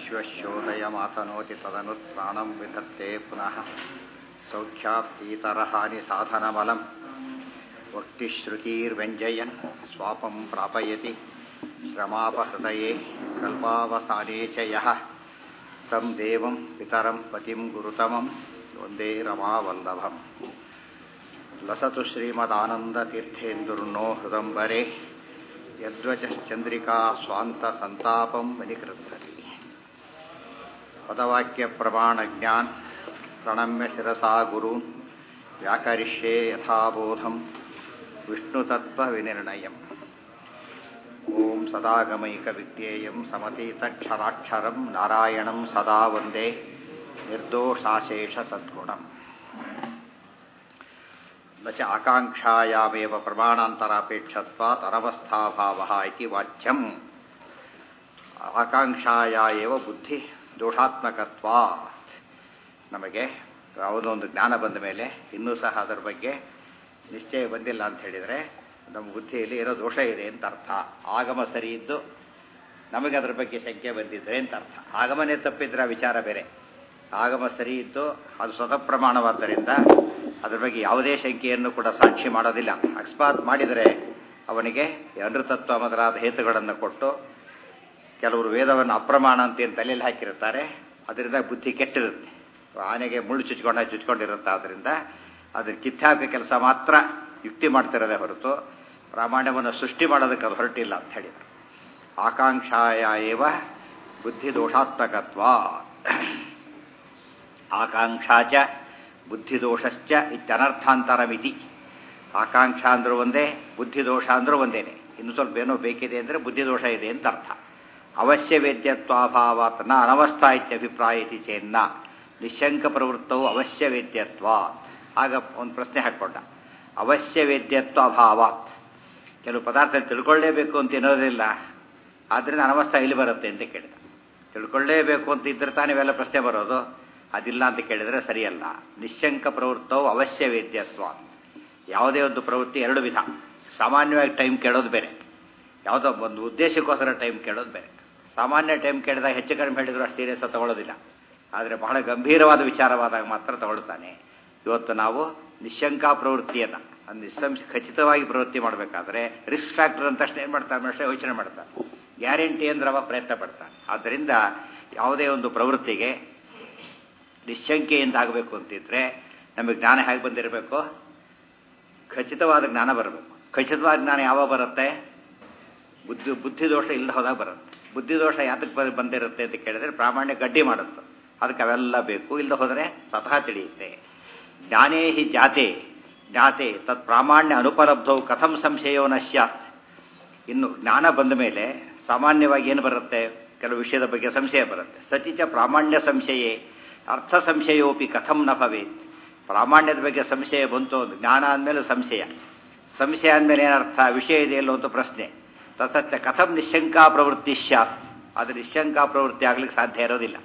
विश्वशोदयमातनोति तदनुत्प्राणं विधत्ते पुनः सौख्याप्तीतरहानि साधनमलं वक्तिश्रुतिर्व्यञ्जयन् स्वापं प्रापयति श्रमापहृदये कल्पावसाने च यः तं देवं पितरं पतिं गुरुतमं वन्दे रमावल्लभम् लसतु श्रीमदानन्दतीर्थेन्दुर्नो हृदम्बरे यद्वचश्चन्द्रिका स्वान्तसन्तापं विनिकृन्तति पदवाक्यप्रमाणज्ञान् प्रणम्य शिरसा गुरून् व्याकरिष्ये यथाबोधं विष्णुतत्त्वविनिर्णयम् ॐ सदागमैकविद्येयं समतीतक्षराक्षरं नारायणं सदा वन्दे निर्दोषाशेषसद्गुणम् न च आकाङ्क्षायामेव प्रमाणान्तरापेक्षत्वात् अनवस्थाभावः इति वाच्यम् ಆಕಾಂಕ್ಷಾಯ ಏವ ಬುದ್ಧಿ ದೋಷಾತ್ಮಕತ್ವಾತ್ ನಮಗೆ ಯಾವುದೋ ಒಂದು ಜ್ಞಾನ ಬಂದ ಮೇಲೆ ಇನ್ನೂ ಸಹ ಅದರ ಬಗ್ಗೆ ನಿಶ್ಚಯ ಬಂದಿಲ್ಲ ಅಂತ ಹೇಳಿದರೆ ನಮ್ಮ ಬುದ್ಧಿಯಲ್ಲಿ ಏನೋ ದೋಷ ಇದೆ ಅಂತ ಅರ್ಥ ಆಗಮ ಸರಿ ಇದ್ದು ನಮಗೆ ಅದರ ಬಗ್ಗೆ ಶಂಕೆ ಬಂದಿದ್ರೆ ಅಂತ ಅರ್ಥ ಆಗಮನೇ ತಪ್ಪಿದ್ರೆ ಆ ವಿಚಾರ ಬೇರೆ ಆಗಮ ಸರಿ ಇದ್ದು ಅದು ಸ್ವತಃ ಪ್ರಮಾಣವಾದ್ದರಿಂದ ಅದರ ಬಗ್ಗೆ ಯಾವುದೇ ಶಂಕೆಯನ್ನು ಕೂಡ ಸಾಕ್ಷಿ ಮಾಡೋದಿಲ್ಲ ಅಕಸ್ಮಾತ್ ಮಾಡಿದರೆ ಅವನಿಗೆ ಅನೃತತ್ವ ಮೊದಲಾದ ಹೇತುಗಳನ್ನು ಕೊಟ್ಟು ಕೆಲವರು ವೇದವನ್ನು ಅಪ್ರಮಾಣ ಅಂತ ಏನು ತಲೆಯಲ್ಲಿ ಹಾಕಿರುತ್ತಾರೆ ಅದರಿಂದ ಬುದ್ಧಿ ಕೆಟ್ಟಿರುತ್ತೆ ಆನೆಗೆ ಮುಳ್ಳು ಚುಚ್ಕೊಂಡ ಚುಚ್ಕೊಂಡಿರುತ್ತೆ ಆದ್ದರಿಂದ ಅದ್ರ ಕಿತ್ತಾಕ ಕೆಲಸ ಮಾತ್ರ ಯುಕ್ತಿ ಮಾಡ್ತಿರೋದೇ ಹೊರತು ಪ್ರಾಮಾಣ್ಯವನ್ನು ಸೃಷ್ಟಿ ಮಾಡೋದಕ್ಕೆ ಅದು ಹೊರಟಿಲ್ಲ ಅಂತ ಹೇಳಿದರು ಆಕಾಂಕ್ಷಾಯ ಏವ ಬುದ್ಧಿ ದೋಷಾತ್ಮಕತ್ವ ಆಕಾಂಕ್ಷಾಚ ಬುದ್ಧಿದೋಷಶ್ಚ ಇತ್ಯನರ್ಥಾಂತರಮಿತಿ ಆಕಾಂಕ್ಷ ಅಂದ್ರೂ ಒಂದೇ ಬುದ್ಧಿದೋಷ ಅಂದ್ರೂ ಒಂದೇನೆ ಇನ್ನು ಸ್ವಲ್ಪ ಏನೋ ಬೇಕಿದೆ ಅಂದರೆ ಬುದ್ಧಿದೋಷ ಇದೆ ಅಂತ ಅರ್ಥ ಅವಶ್ಯ ವೇದ್ಯತ್ವಾಭಾವಾತ್ ನ ಅನವಸ್ಥಾ ಇತ್ಯಭಿಪ್ರಾಯ ಇತಿ ಚೇನ್ನ ನಿಶಂಕ ಪ್ರವೃತ್ತವು ಅವಶ್ಯ ವೇದ್ಯತ್ವ ಆಗ ಒಂದು ಪ್ರಶ್ನೆ ಹಾಕ್ಕೊಂಡ ಅವಶ್ಯ ವೇದ್ಯತ್ವ ಅಭಾವಾತ್ ಕೆಲವು ಪದಾರ್ಥ ತಿಳ್ಕೊಳ್ಳೇಬೇಕು ಅಂತ ಏನೋದಿಲ್ಲ ಆದ್ದರಿಂದ ಅನವಸ್ಥಾ ಇಲ್ಲಿ ಬರುತ್ತೆ ಅಂತ ಕೇಳಿದ ತಿಳ್ಕೊಳ್ಳೇಬೇಕು ಅಂತ ಇದ್ರೆ ತಾನೇ ಇವೆಲ್ಲ ಪ್ರಶ್ನೆ ಬರೋದು ಅದಿಲ್ಲ ಅಂತ ಕೇಳಿದರೆ ಸರಿಯಲ್ಲ ನಿಶಂಕ ಪ್ರವೃತ್ತವು ಅವಶ್ಯ ವೇದ್ಯತ್ವ ಯಾವುದೇ ಒಂದು ಪ್ರವೃತ್ತಿ ಎರಡು ವಿಧ ಸಾಮಾನ್ಯವಾಗಿ ಟೈಮ್ ಕೇಳೋದು ಬೇರೆ ಯಾವುದೋ ಒಂದು ಉದ್ದೇಶಕ್ಕೋಸ್ಕರ ಟೈಮ್ ಕೇಳೋದು ಬೇರೆ ಸಾಮಾನ್ಯ ಟೈಮ್ ಕೇಳಿದಾಗ ಹೆಚ್ಚು ಕಡಿಮೆ ಹೇಳಿದ್ರು ಅಷ್ಟು ಸೀರಿಯಸ್ ತಗೊಳ್ಳೋದಿಲ್ಲ ಆದರೆ ಬಹಳ ಗಂಭೀರವಾದ ವಿಚಾರವಾದಾಗ ಮಾತ್ರ ತಗೊಳ್ತಾನೆ ಇವತ್ತು ನಾವು ನಿಶಂಕಾ ಪ್ರವೃತ್ತಿಯನ್ನು ನಿಸ್ಸಂಶ ಖಚಿತವಾಗಿ ಪ್ರವೃತ್ತಿ ಮಾಡಬೇಕಾದ್ರೆ ರಿಸ್ಕ್ ಫ್ಯಾಕ್ಟರ್ ಅಂತ ತಕ್ಷಣ ಏನು ಮಾಡ್ತಾರೆ ಮನುಷ್ಯ ಯೋಚನೆ ಮಾಡ್ತಾರೆ ಗ್ಯಾರಂಟಿ ಅಂದ್ರೆ ಅವ ಪ್ರಯತ್ನ ಪಡ್ತಾನೆ ಆದ್ದರಿಂದ ಯಾವುದೇ ಒಂದು ಪ್ರವೃತ್ತಿಗೆ ನಿಶಂಕೆಯಿಂದ ಆಗಬೇಕು ಅಂತಿದ್ರೆ ನಮಗೆ ಜ್ಞಾನ ಹೇಗೆ ಬಂದಿರಬೇಕು ಖಚಿತವಾದ ಜ್ಞಾನ ಬರಬೇಕು ಖಚಿತವಾದ ಜ್ಞಾನ ಯಾವಾಗ ಬರುತ್ತೆ ಬುದ್ಧಿ ಬುದ್ಧಿದೋಷ ಇಲ್ಲದ ಹೋದಾಗ ಬರುತ್ತೆ ಬುದ್ಧಿದೋಷ ಯಾತಕ್ಕೆ ಬಂದಿರುತ್ತೆ ಅಂತ ಕೇಳಿದ್ರೆ ಪ್ರಾಮಾಣ್ಯ ಗಡ್ಡಿ ಮಾಡುತ್ತೆ ಅದಕ್ಕೆ ಅವೆಲ್ಲ ಬೇಕು ಇಲ್ಲದ ಹೋದರೆ ಸ್ವತಃ ತಿಳಿಯುತ್ತೆ ಜ್ಞಾನೇ ಹಿ ಜಾತೆ ಜ್ಞಾತೆ ತತ್ ಪ್ರಾಮಾಣ್ಯ ಅನುಪಲಬ್ಧವು ಕಥಂ ಸಂಶಯೋ ನ ಸ್ಯಾತ್ ಇನ್ನು ಜ್ಞಾನ ಬಂದ ಮೇಲೆ ಸಾಮಾನ್ಯವಾಗಿ ಏನು ಬರುತ್ತೆ ಕೆಲವು ವಿಷಯದ ಬಗ್ಗೆ ಸಂಶಯ ಬರುತ್ತೆ ಸತಿಚ ಪ್ರಾಮಾಣ್ಯ ಸಂಶಯೇ ಅರ್ಥ ಸಂಶಯೋಪಿ ಕಥಂ ನ ಭವೇತ್ ಪ್ರಾಮಾಣ್ಯದ ಬಗ್ಗೆ ಸಂಶಯ ಬಂತು ಒಂದು ಜ್ಞಾನ ಅಂದಮೇಲೆ ಸಂಶಯ ಸಂಶಯ ಅಂದಮೇಲೆ ಏನರ್ಥ ವಿಷಯ ಇದೆಯಲ್ಲೋ ಅಂತ ಪ್ರಶ್ನೆ ತಥಚ್ಚ ಕಥಂ ನಿಶಂಕಾ ಪ್ರವೃತ್ತಿ ಸ್ಯಾತ್ ಅದು ನಿಶಂಕಾ ಪ್ರವೃತ್ತಿ ಆಗ್ಲಿಕ್ಕೆ ಸಾಧ್ಯ ಇರೋದಿಲ್ಲ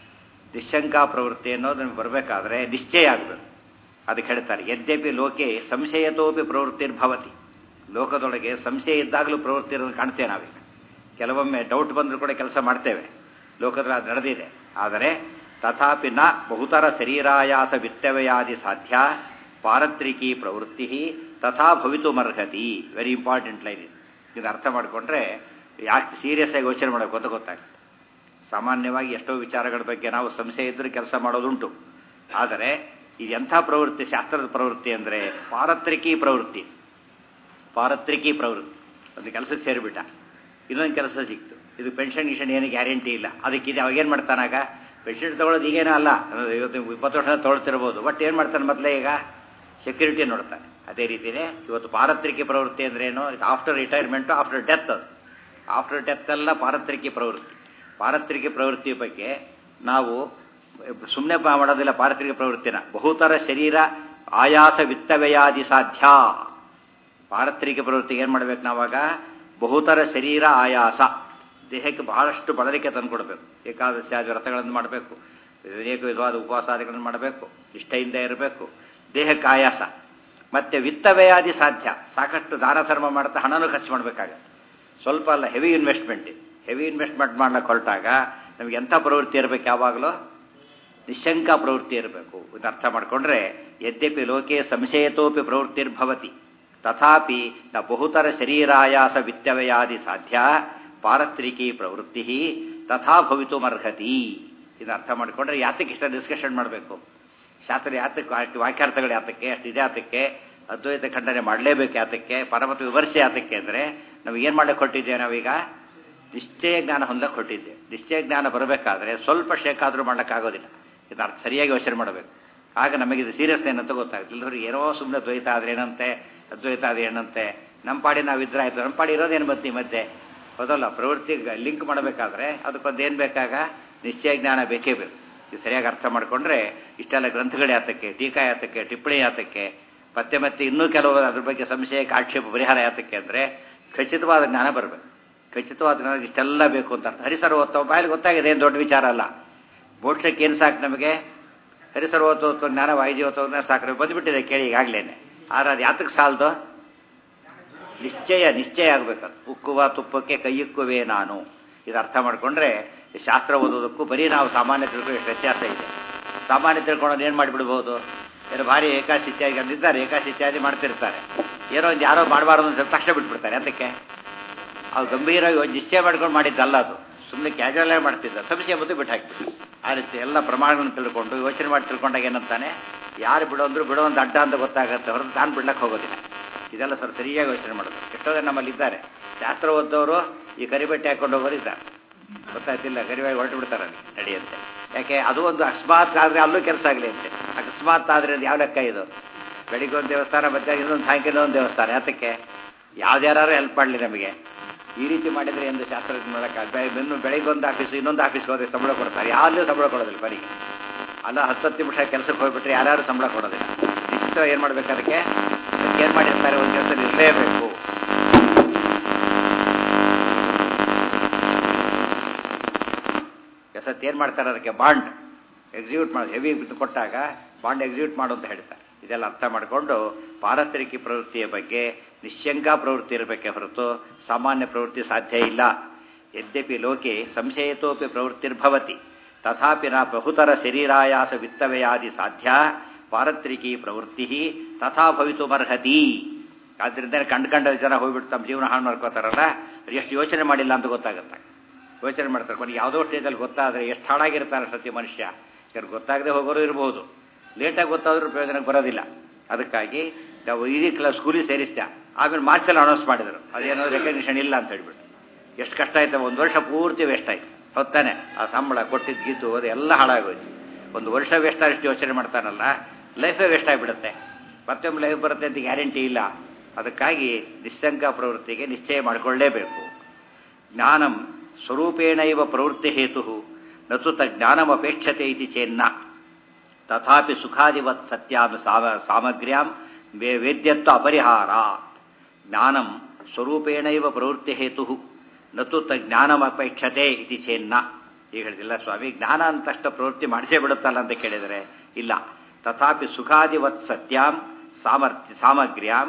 ನಿಶಂಕಾ ಪ್ರವೃತ್ತಿ ಅನ್ನೋದು ನಮ್ಗೆ ಬರಬೇಕಾದ್ರೆ ನಿಶ್ಚಯ ಆಗಬೇಕು ಅದಕ್ಕೆ ಹೇಳ್ತಾರೆ ಯದ್ಯಪಿ ಲೋಕೆ ಸಂಶಯತೋಪಿ ಪ್ರವೃತ್ತಿರ್ಭವತಿ ಲೋಕದೊಳಗೆ ಸಂಶಯ ಇದ್ದಾಗಲೂ ಪ್ರವೃತ್ತಿ ಇರೋದು ಕಾಣ್ತೇವೆ ನಾವೀಗ ಕೆಲವೊಮ್ಮೆ ಡೌಟ್ ಬಂದರೂ ಕೂಡ ಕೆಲಸ ಮಾಡ್ತೇವೆ ಲೋಕದಲ್ಲಿ ಅದು ನಡೆದಿದೆ ಆದರೆ ತಥಾಪಿ ನ ಬಹುತರ ಶರೀರಾಯಾಸ ವಿತ್ತವ್ಯಾದಿ ಸಾಧ್ಯ ಪಾರತ್ರಿಕಿ ಪ್ರವೃತ್ತಿ ತಥಾ ಭವಿತುಮರ್ಹತಿ ವೆರಿ ಇಂಪಾರ್ಟೆಂಟ್ ಲೈನ್ ಇದು ಇದು ಅರ್ಥ ಮಾಡಿಕೊಂಡ್ರೆ ಯಾಕೆ ಸೀರಿಯಸ್ ಆಗಿ ಯೋಚನೆ ಮಾಡಬೇಕು ಅಂತ ಗೊತ್ತಾಗುತ್ತೆ ಸಾಮಾನ್ಯವಾಗಿ ಎಷ್ಟೋ ವಿಚಾರಗಳ ಬಗ್ಗೆ ನಾವು ಸಂಶಯ ಇದ್ದರೆ ಕೆಲಸ ಮಾಡೋದುಂಟು ಆದರೆ ಇದು ಎಂಥ ಪ್ರವೃತ್ತಿ ಶಾಸ್ತ್ರದ ಪ್ರವೃತ್ತಿ ಅಂದರೆ ಪಾರತ್ರಿಕಿ ಪ್ರವೃತ್ತಿ ಪಾರತ್ರಿಕಿ ಪ್ರವೃತ್ತಿ ಒಂದು ಕೆಲಸಕ್ಕೆ ಸೇರಿಬಿಟ್ಟ ಇನ್ನೊಂದು ಕೆಲಸ ಸಿಕ್ತು ಇದು ಪೆನ್ಷನ್ ಗಿಷನ್ ಏನು ಗ್ಯಾರಂಟಿ ಇಲ್ಲ ಅದಕ್ಕಿದೆ ಅವಾಗೇನು ಮಾಡ್ತಾನಾಗ ಪೆನ್ಷನ್ ತೊಗೊಳೋದು ಈಗೇನೋ ಅಲ್ಲ ಇವತ್ತು ಇಪ್ಪತ್ತು ವರ್ಷ ತೊಗೊಳ್ತಿರ್ಬೋದು ಬಟ್ ಏನು ಮಾಡ್ತಾನೆ ಮೊದಲೇ ಈಗ ಸೆಕ್ಯೂರಿಟಿ ನೋಡ್ತಾನೆ ಅದೇ ರೀತಿಯೇ ಇವತ್ತು ಪಾರತ್ರಿಕೆ ಪ್ರವೃತ್ತಿ ಅಂದ್ರೆ ಏನು ಆಫ್ಟರ್ ರಿಟೈರ್ಮೆಂಟು ಆಫ್ಟರ್ ಡೆತ್ ಅದು ಆಫ್ಟರ್ ಡೆತ್ ಎಲ್ಲ ಪಾರತ್ರಿಕೆ ಪ್ರವೃತ್ತಿ ಪಾರತ್ರಿಕೆ ಪ್ರವೃತ್ತಿ ಬಗ್ಗೆ ನಾವು ಸುಮ್ಮನೆ ಮಾಡೋದಿಲ್ಲ ಪಾರತ್ರಿಕ ಪ್ರವೃತ್ತಿನ ಬಹುತರ ಶರೀರ ಆಯಾಸ ವಿತ್ತವ್ಯಯಾದಿ ಸಾಧ್ಯ ಪಾರತ್ರಿಕ ಪ್ರವೃತ್ತಿಗೆ ಏನು ಮಾಡ್ಬೇಕು ನಾವಾಗ ಬಹುತರ ಶರೀರ ಆಯಾಸ ದೇಹಕ್ಕೆ ಬಹಳಷ್ಟು ಬಳಲಿಕೆ ತಂದುಕೊಡ್ಬೇಕು ಏಕಾದಶಿ ವ್ರತಗಳನ್ನು ಮಾಡಬೇಕು ಅನೇಕ ವಿಧವಾದ ಉಪವಾಸಾದಿಗಳನ್ನು ಮಾಡಬೇಕು ನಿಷ್ಠೆಯಿಂದ ಇರಬೇಕು ದೇಹಕ್ಕೆ ಆಯಾಸ ಮತ್ತೆ ವಿತ್ತವ್ಯಯಾದಿ ಸಾಧ್ಯ ಸಾಕಷ್ಟು ದಾನ ಧರ್ಮ ಮಾಡ್ತಾ ಹಣನೂ ಖರ್ಚು ಮಾಡಬೇಕಾಗತ್ತೆ ಸ್ವಲ್ಪ ಅಲ್ಲ ಹೆವಿ ಇನ್ವೆಸ್ಟ್ಮೆಂಟ್ ಹೆವಿ ಇನ್ವೆಸ್ಟ್ಮೆಂಟ್ ಮಾಡ್ಲಿಕ್ಕೆ ಹೊರಟಾಗ ನಮಗೆ ಎಂಥ ಪ್ರವೃತ್ತಿ ಇರಬೇಕು ಯಾವಾಗಲೂ ನಿಶಂಕ ಪ್ರವೃತ್ತಿ ಇರಬೇಕು ಇದು ಅರ್ಥ ಮಾಡಿಕೊಂಡ್ರೆ ಯದ್ಯಪಿ ಲೋಕೆ ಸಂಶಯತೋಪಿ ಪ್ರವೃತ್ತಿರ್ಭವತಿ ತಥಾಪಿ ನ ಬಹುತರ ಶರೀರಾಯಾಸ ವಿತ್ತವ್ಯಾದಿ ಸಾಧ್ಯ ಪಾರತ್ರಿಕಿ ಪ್ರವೃತ್ತಿ ತಥಾ ಭವಿತುಮರ್ಹತಿ ಇದು ಅರ್ಥ ಮಾಡಿಕೊಂಡ್ರೆ ಯಾತಕ್ಕೆ ಇಷ್ಟ ಡಿಸ್ಕಷನ್ ಮಾಡಬೇಕು ಶಾಸ್ತ್ರ ಯಾತಕ್ಕೆ ವಾಕ್ಯಾರ್ಥಗಳು ಯಾತಕ್ಕೆ ಅಷ್ಟು ಇದೆ ಯಾತಕ್ಕೆ ಅದ್ವೈತ ಖಂಡನೆ ಮಾಡಲೇಬೇಕು ಯಾತಕ್ಕೆ ಪರಮತ ವಿಮರ್ಶೆ ಯಾತಕ್ಕೆ ಅಂದರೆ ನಾವು ಏನು ಮಾಡಕ್ಕೆ ಕೊಟ್ಟಿದ್ದೇವೆ ನಾವೀಗ ನಿಶ್ಚಯ ಜ್ಞಾನ ಹೊಂದಕ್ಕೆ ಕೊಟ್ಟಿದ್ದೆ ನಿಶ್ಚಯ ಜ್ಞಾನ ಬರಬೇಕಾದ್ರೆ ಸ್ವಲ್ಪ ಶೇಕಾದರೂ ಮಾಡೋಕ್ಕಾಗೋದಿಲ್ಲ ಇದು ಅರ್ಥ ಸರಿಯಾಗಿ ಯೋಚನೆ ಮಾಡಬೇಕು ಆಗ ನಮಗೆ ಇದು ಸೀರಿಯಸ್ ಏನಂತ ಗೊತ್ತಾಗುತ್ತೆ ಇಲ್ಲದ್ರೆ ಏನೋ ಸುಮ್ಮನೆ ದ್ವೈತ ಆದ್ರೆ ಏನಂತೆ ಅದ್ವೈತ ಆದ್ರೆ ಏನಂತೆ ನಮ್ಮ ಪಾಡಿ ನಾವು ಇದ್ರೆ ಆಯ್ತು ನಮ್ಮ ಪಾಡಿ ಇರೋದೇನು ಬತ್ತಿ ಮಧ್ಯೆ ಹೌದಲ್ಲ ಪ್ರವೃತ್ತಿ ಲಿಂಕ್ ಮಾಡಬೇಕಾದ್ರೆ ಅದಕ್ಕೊಂದು ಏನು ಬೇಕಾಗ ನಿಶ್ಚಯ ಜ್ಞಾನ ಬೇಕೇ ಬೇಕು ಇದು ಸರಿಯಾಗಿ ಅರ್ಥ ಮಾಡಿಕೊಂಡ್ರೆ ಇಷ್ಟೆಲ್ಲ ಗ್ರಂಥಗಳು ಯಾತಕ್ಕೆ ಟೀಕಾ ಯಾತಕ್ಕೆ ಟಿಪ್ಪಣಿ ಯಾತಕ್ಕೆ ಮತ್ತೆ ಮತ್ತೆ ಇನ್ನೂ ಕೆಲವು ಅದ್ರ ಬಗ್ಗೆ ಸಂಶಯಕ್ಕೆ ಆಕ್ಷೇಪ ಪರಿಹಾರ ಯಾತಕ್ಕೆ ಅಂದರೆ ಖಚಿತವಾದ ಜ್ಞಾನ ಬರಬೇಕು ಖಚಿತವಾದ ಜ್ಞಾನ ಇಷ್ಟೆಲ್ಲ ಬೇಕು ಅಂತ ಅರ್ಥ ಹರಿಸರ್ವೋತ್ತಮ ಬಾಯಲ್ಲಿ ಗೊತ್ತಾಗಿದೆ ಏನು ದೊಡ್ಡ ವಿಚಾರ ಅಲ್ಲ ಮೋಕ್ಷಕ್ಕೆ ಏನು ಸಾಕು ನಮಗೆ ಹರಿಸರ್ವೋತ್ತವ ಜ್ಞಾನ ವಾಯುಜೀವತ್ವ ಸಾಕು ಬಂದುಬಿಟ್ಟಿದೆ ಕೇಳಿ ಈಗಾಗಲೇ ಆದರೆ ಅದು ಯಾತಕ್ಕೆ ಸಾಲದು ನಿಶ್ಚಯ ನಿಶ್ಚಯ ಆಗಬೇಕದು ಉಕ್ಕುವ ತುಪ್ಪಕ್ಕೆ ಕೈಯುಕ್ಕುವೆ ನಾನು ಇದು ಅರ್ಥ ಮಾಡಿಕೊಂಡ್ರೆ ಶಾಸ್ತ್ರ ಓದೋದಕ್ಕೂ ಬರೀ ನಾವು ಸಾಮಾನ್ಯ ತಿಳ್ಕೊಳ್ಳೋ ಎಷ್ಟು ವ್ಯತ್ಯಾಸ ಇದೆ ಸಾಮಾನ್ಯ ತಿಳ್ಕೊಳ್ಳೋದು ಏನು ಮಾಡಿಬಿಡ್ಬೋದು ಏನೋ ಭಾರಿ ಏಕಾಶ ಇತ್ಯಾದಿ ಅಂದಿದ್ದಾರೆ ಏಕಾಶ ಇತ್ಯಾದಿ ಮಾಡ್ತಿರ್ತಾರೆ ಏನೋ ಒಂದು ಯಾರೋ ಮಾಡಬಾರ್ದು ಅಂತ ತಕ್ಷಣ ಬಿಟ್ಬಿಡ್ತಾರೆ ಅದಕ್ಕೆ ಅವ್ರು ಗಂಭೀರವಾಗಿ ಒಂದು ನಿಶ್ಚಯ ಮಾಡ್ಕೊಂಡು ಮಾಡಿದ್ದಲ್ಲ ಅದು ಸುಮ್ಮನೆ ಕ್ಯಾಜುವಲ್ ಆಗಿ ಮಾಡ್ತಿದ್ದ ಸಂಶಯ ಬಂದು ಬಿಟ್ಟು ಹಾಕ್ಬಿಟ್ಟು ಆ ರೀತಿ ಎಲ್ಲ ಪ್ರಮಾಣಗಳನ್ನು ತಿಳ್ಕೊಂಡು ಯೋಚನೆ ಮಾಡಿ ತಿಳ್ಕೊಂಡಾಗ ಏನಂತಾನೆ ಯಾರು ಬಿಡೋಂದ್ರು ಬಿಡೋ ಒಂದು ಅಡ್ಡ ಅಂತ ಗೊತ್ತಾಗುತ್ತೆ ಹೊರತು ತಾನು ಬಿಡ್ಲಕ್ಕೆ ಹೋಗೋದಿಲ್ಲ ಇದೆಲ್ಲ ಸ್ವಲ್ಪ ಸರಿಯಾಗಿ ಯೋಚನೆ ಮಾಡೋದು ಎಷ್ಟೋ ಜನ ನಮ್ಮಲ್ಲಿ ಇದ್ದಾರೆ ಶಾಸ್ತ್ರ ಓದ್ದವರು ಈ ಕರಿಬಟ್ಟೆ ಹಾಕೊಂಡು ಹೋಗೋರು ಇದ್ದಾರೆ ಗೊತ್ತಾಯ್ತಿಲ್ಲ ಕರಿವಾಗಿ ಹೊರಟು ಬಿಡ್ತಾರೆ ಅಲ್ಲಿ ನಡೆಯುತ್ತೆ ಯಾಕೆ ಅದು ಒಂದು ಅಕಸ್ಮಾತ್ ಆದರೆ ಅಲ್ಲೂ ಕೆಲಸ ಆಗಲಿ ಅಂತೆ ಅಕಸ್ಮಾತ್ ಆದರೆ ಅದು ಯಾವ ಲೆಕ್ಕ ಇದು ಬೆಳಿಗ್ಗೆ ಒಂದು ದೇವಸ್ಥಾನ ಮಧ್ಯಾಹ್ನ ಇನ್ನೊಂದು ಸಾಯಂಕಾಲ ಒಂದು ದೇವಸ್ಥಾನ ಯಾತಕ್ಕೆ ಯಾವ್ದ್ಯಾರು ಹೆಲ್ಪ್ ಮಾಡಲಿ ನಮಗೆ ಈ ರೀತಿ ಮಾಡಿದರೆ ಎಂದು ಶಾಸ್ತ್ರ ಮಾಡೋಕ್ಕೆ ಇನ್ನು ಬೆಳಿಗ್ಗೆ ಒಂದು ಆಫೀಸು ಇನ್ನೊಂದು ಆಫೀಸ್ಗೆ ಹೋದ್ರೆ ಸಂಬಳ ಕೊಡ್ತಾರೆ ಯಾವ್ದು ಸಂಬಳ ಕೊಡೋದಿಲ್ಲ ಬರೀ ಅಲ್ಲ ಹತ್ತು ನಿಮಿಷ ಕೆಲಸಕ್ಕೆ ಹೋಗ್ಬಿಟ್ರೆ ಯಾರ್ಯಾರು ಸಂಬಳ ಕೊಡೋದಿಲ್ಲ ನಿಶ್ಚಿತ ಏನು ಮಾಡ್ಬೇಕು ಅದಕ್ಕೆ ಏನು ಮಾಡಿರ್ತಾರೆ ಒಂದು ದಿವಸ ಇರಲೇಬೇಕು ಸತ್ ಏನು ಮಾಡ್ತಾರೆ ಅದಕ್ಕೆ ಬಾಂಡ್ ಎಕ್ಸಿಕ್ಯೂಟ್ ಮಾಡೋದು ಹೆವಿ ಕೊಟ್ಟಾಗ ಬಾಂಡ್ ಎಕ್ಸಿಕ್ಯೂಟ್ ಮಾಡು ಅಂತ ಹೇಳ್ತಾರೆ ಇದೆಲ್ಲ ಅರ್ಥ ಮಾಡಿಕೊಂಡು ಪಾರತ್ರಿಕಿ ಪ್ರವೃತ್ತಿಯ ಬಗ್ಗೆ ನಿಶ್ಯಂಕ ಪ್ರವೃತ್ತಿ ಇರಬೇಕೆ ಹೊರತು ಸಾಮಾನ್ಯ ಪ್ರವೃತ್ತಿ ಸಾಧ್ಯ ಇಲ್ಲ ಯದ್ಯಪಿ ಲೋಕೆ ಸಂಶಯತೋಪಿ ಪ್ರವೃತ್ತಿರ್ಭವತಿ ತಥಾಪಿ ನ ಬಹುತರ ಶರೀರಾಯಾಸ ವಿತ್ತವ್ಯಾದಿ ಸಾಧ್ಯ ಪಾರತ್ರಿಕಿ ಪ್ರವೃತ್ತಿ ತಥಾ ಭವಿತುಮರ್ಹತಿ ಆದ್ದರಿಂದ ಕಂಡು ಕಂಡ ಜನ ಹೋಗ್ಬಿಟ್ಟು ತಮ್ಮ ಜೀವನ ಹಾಳು ಮಾಡ್ಕೋತಾರಲ್ಲ ಎಷ್ಟು ಯೋಚನೆ ಮಾಡಿಲ್ಲ ಅಂತ ಗೊತ್ತಾಗುತ್ತೆ ಯೋಚನೆ ಮಾಡ್ತಾರೆ ಕೊನೆಗೆ ಯಾವುದೋ ಸ್ಟೇಜಲ್ಲಿ ಗೊತ್ತಾದರೆ ಎಷ್ಟು ಹಾಳಾಗಿರ್ತಾನೆ ಸತ್ಯ ಮನುಷ್ಯ ಯಾರು ಗೊತ್ತಾಗದೆ ಹೋಗೋರು ಇರ್ಬೋದು ಲೇಟಾಗಿ ಗೊತ್ತಾದ್ರೂ ಪ್ರಯೋಜನಕ್ಕೆ ಬರೋದಿಲ್ಲ ಅದಕ್ಕಾಗಿ ನಾವು ಇಡೀ ಕ್ಲಾಸ್ ಸ್ಕೂಲಿಗೆ ಸೇರಿಸ್ತಾ ಆಮೇಲೆ ಮಾರ್ಚಲ್ಲಿ ಅನೌನ್ಸ್ ಮಾಡಿದರು ಅದೇನೋ ರೆಕಗ್ನಿಷನ್ ಇಲ್ಲ ಅಂತ ಹೇಳ್ಬಿಟ್ಟು ಎಷ್ಟು ಕಷ್ಟ ಆಯ್ತು ಒಂದು ವರ್ಷ ಪೂರ್ತಿ ವೇಸ್ಟ್ ಆಯ್ತು ಹೊತ್ತಾನೆ ಆ ಸಂಬಳ ಕೊಟ್ಟಿದ್ದು ಗಿದ್ದು ಅದು ಎಲ್ಲ ಹಾಳಾಗೋಯ್ತು ಒಂದು ವರ್ಷ ವೇಸ್ಟ್ ಆದಷ್ಟು ಯೋಚನೆ ಮಾಡ್ತಾನಲ್ಲ ಲೈಫೇ ವೇಸ್ಟ್ ಆಗಿಬಿಡುತ್ತೆ ಮತ್ತೊಮ್ಮೆ ಲೈಫ್ ಬರುತ್ತೆ ಅಂತ ಗ್ಯಾರಂಟಿ ಇಲ್ಲ ಅದಕ್ಕಾಗಿ ನಿಶ್ಚಂಕ ಪ್ರವೃತ್ತಿಗೆ ನಿಶ್ಚಯ ಮಾಡಿಕೊಳ್ಳಲೇಬೇಕು ಜ್ಞಾನಂ ಸ್ವರೂಪೇಣ ಇವ ಪ್ರವೃತ್ತಿ ಹೇತು ನತು ಜ್ಞಾನಮಪೇಕ್ಷತೆ ಇತಿ ಚೇನ್ನ ತಥಾಪಿ ಸುಖಾದಿವತ್ ಸತ್ಯಾಂ ಸಾಮಗ್ರ್ಯಾಂ ವೇದ್ಯತ್ವ ಅಪರಿಹಾರಾತ್ ಜ್ಞಾನಂ ಸ್ವರೂಪೇಣ ಇವ ಪ್ರವೃತ್ತಿ ಹೇತು ನತು ಜ್ಞಾನಮಪೇಕ್ಷತೆ ಇತಿ ಚೇನ್ನ ಈಗ ಹೇಳಿದಿಲ್ಲ ಸ್ವಾಮಿ ಜ್ಞಾನ ಅಂತಷ್ಟ ಪ್ರವೃತ್ತಿ ಮಾಡಿಸೇ ಬಿಡುತ್ತಲ್ಲ ಅಂತ ಕೇಳಿದರೆ ಇಲ್ಲ ತಥಾಪಿ ಸುಖಾದಿವತ್ ಸತ್ಯಾಂ ಸಾಮರ್ಥ್ಯ ಸಾಮಗ್ರ್ಯಾಂ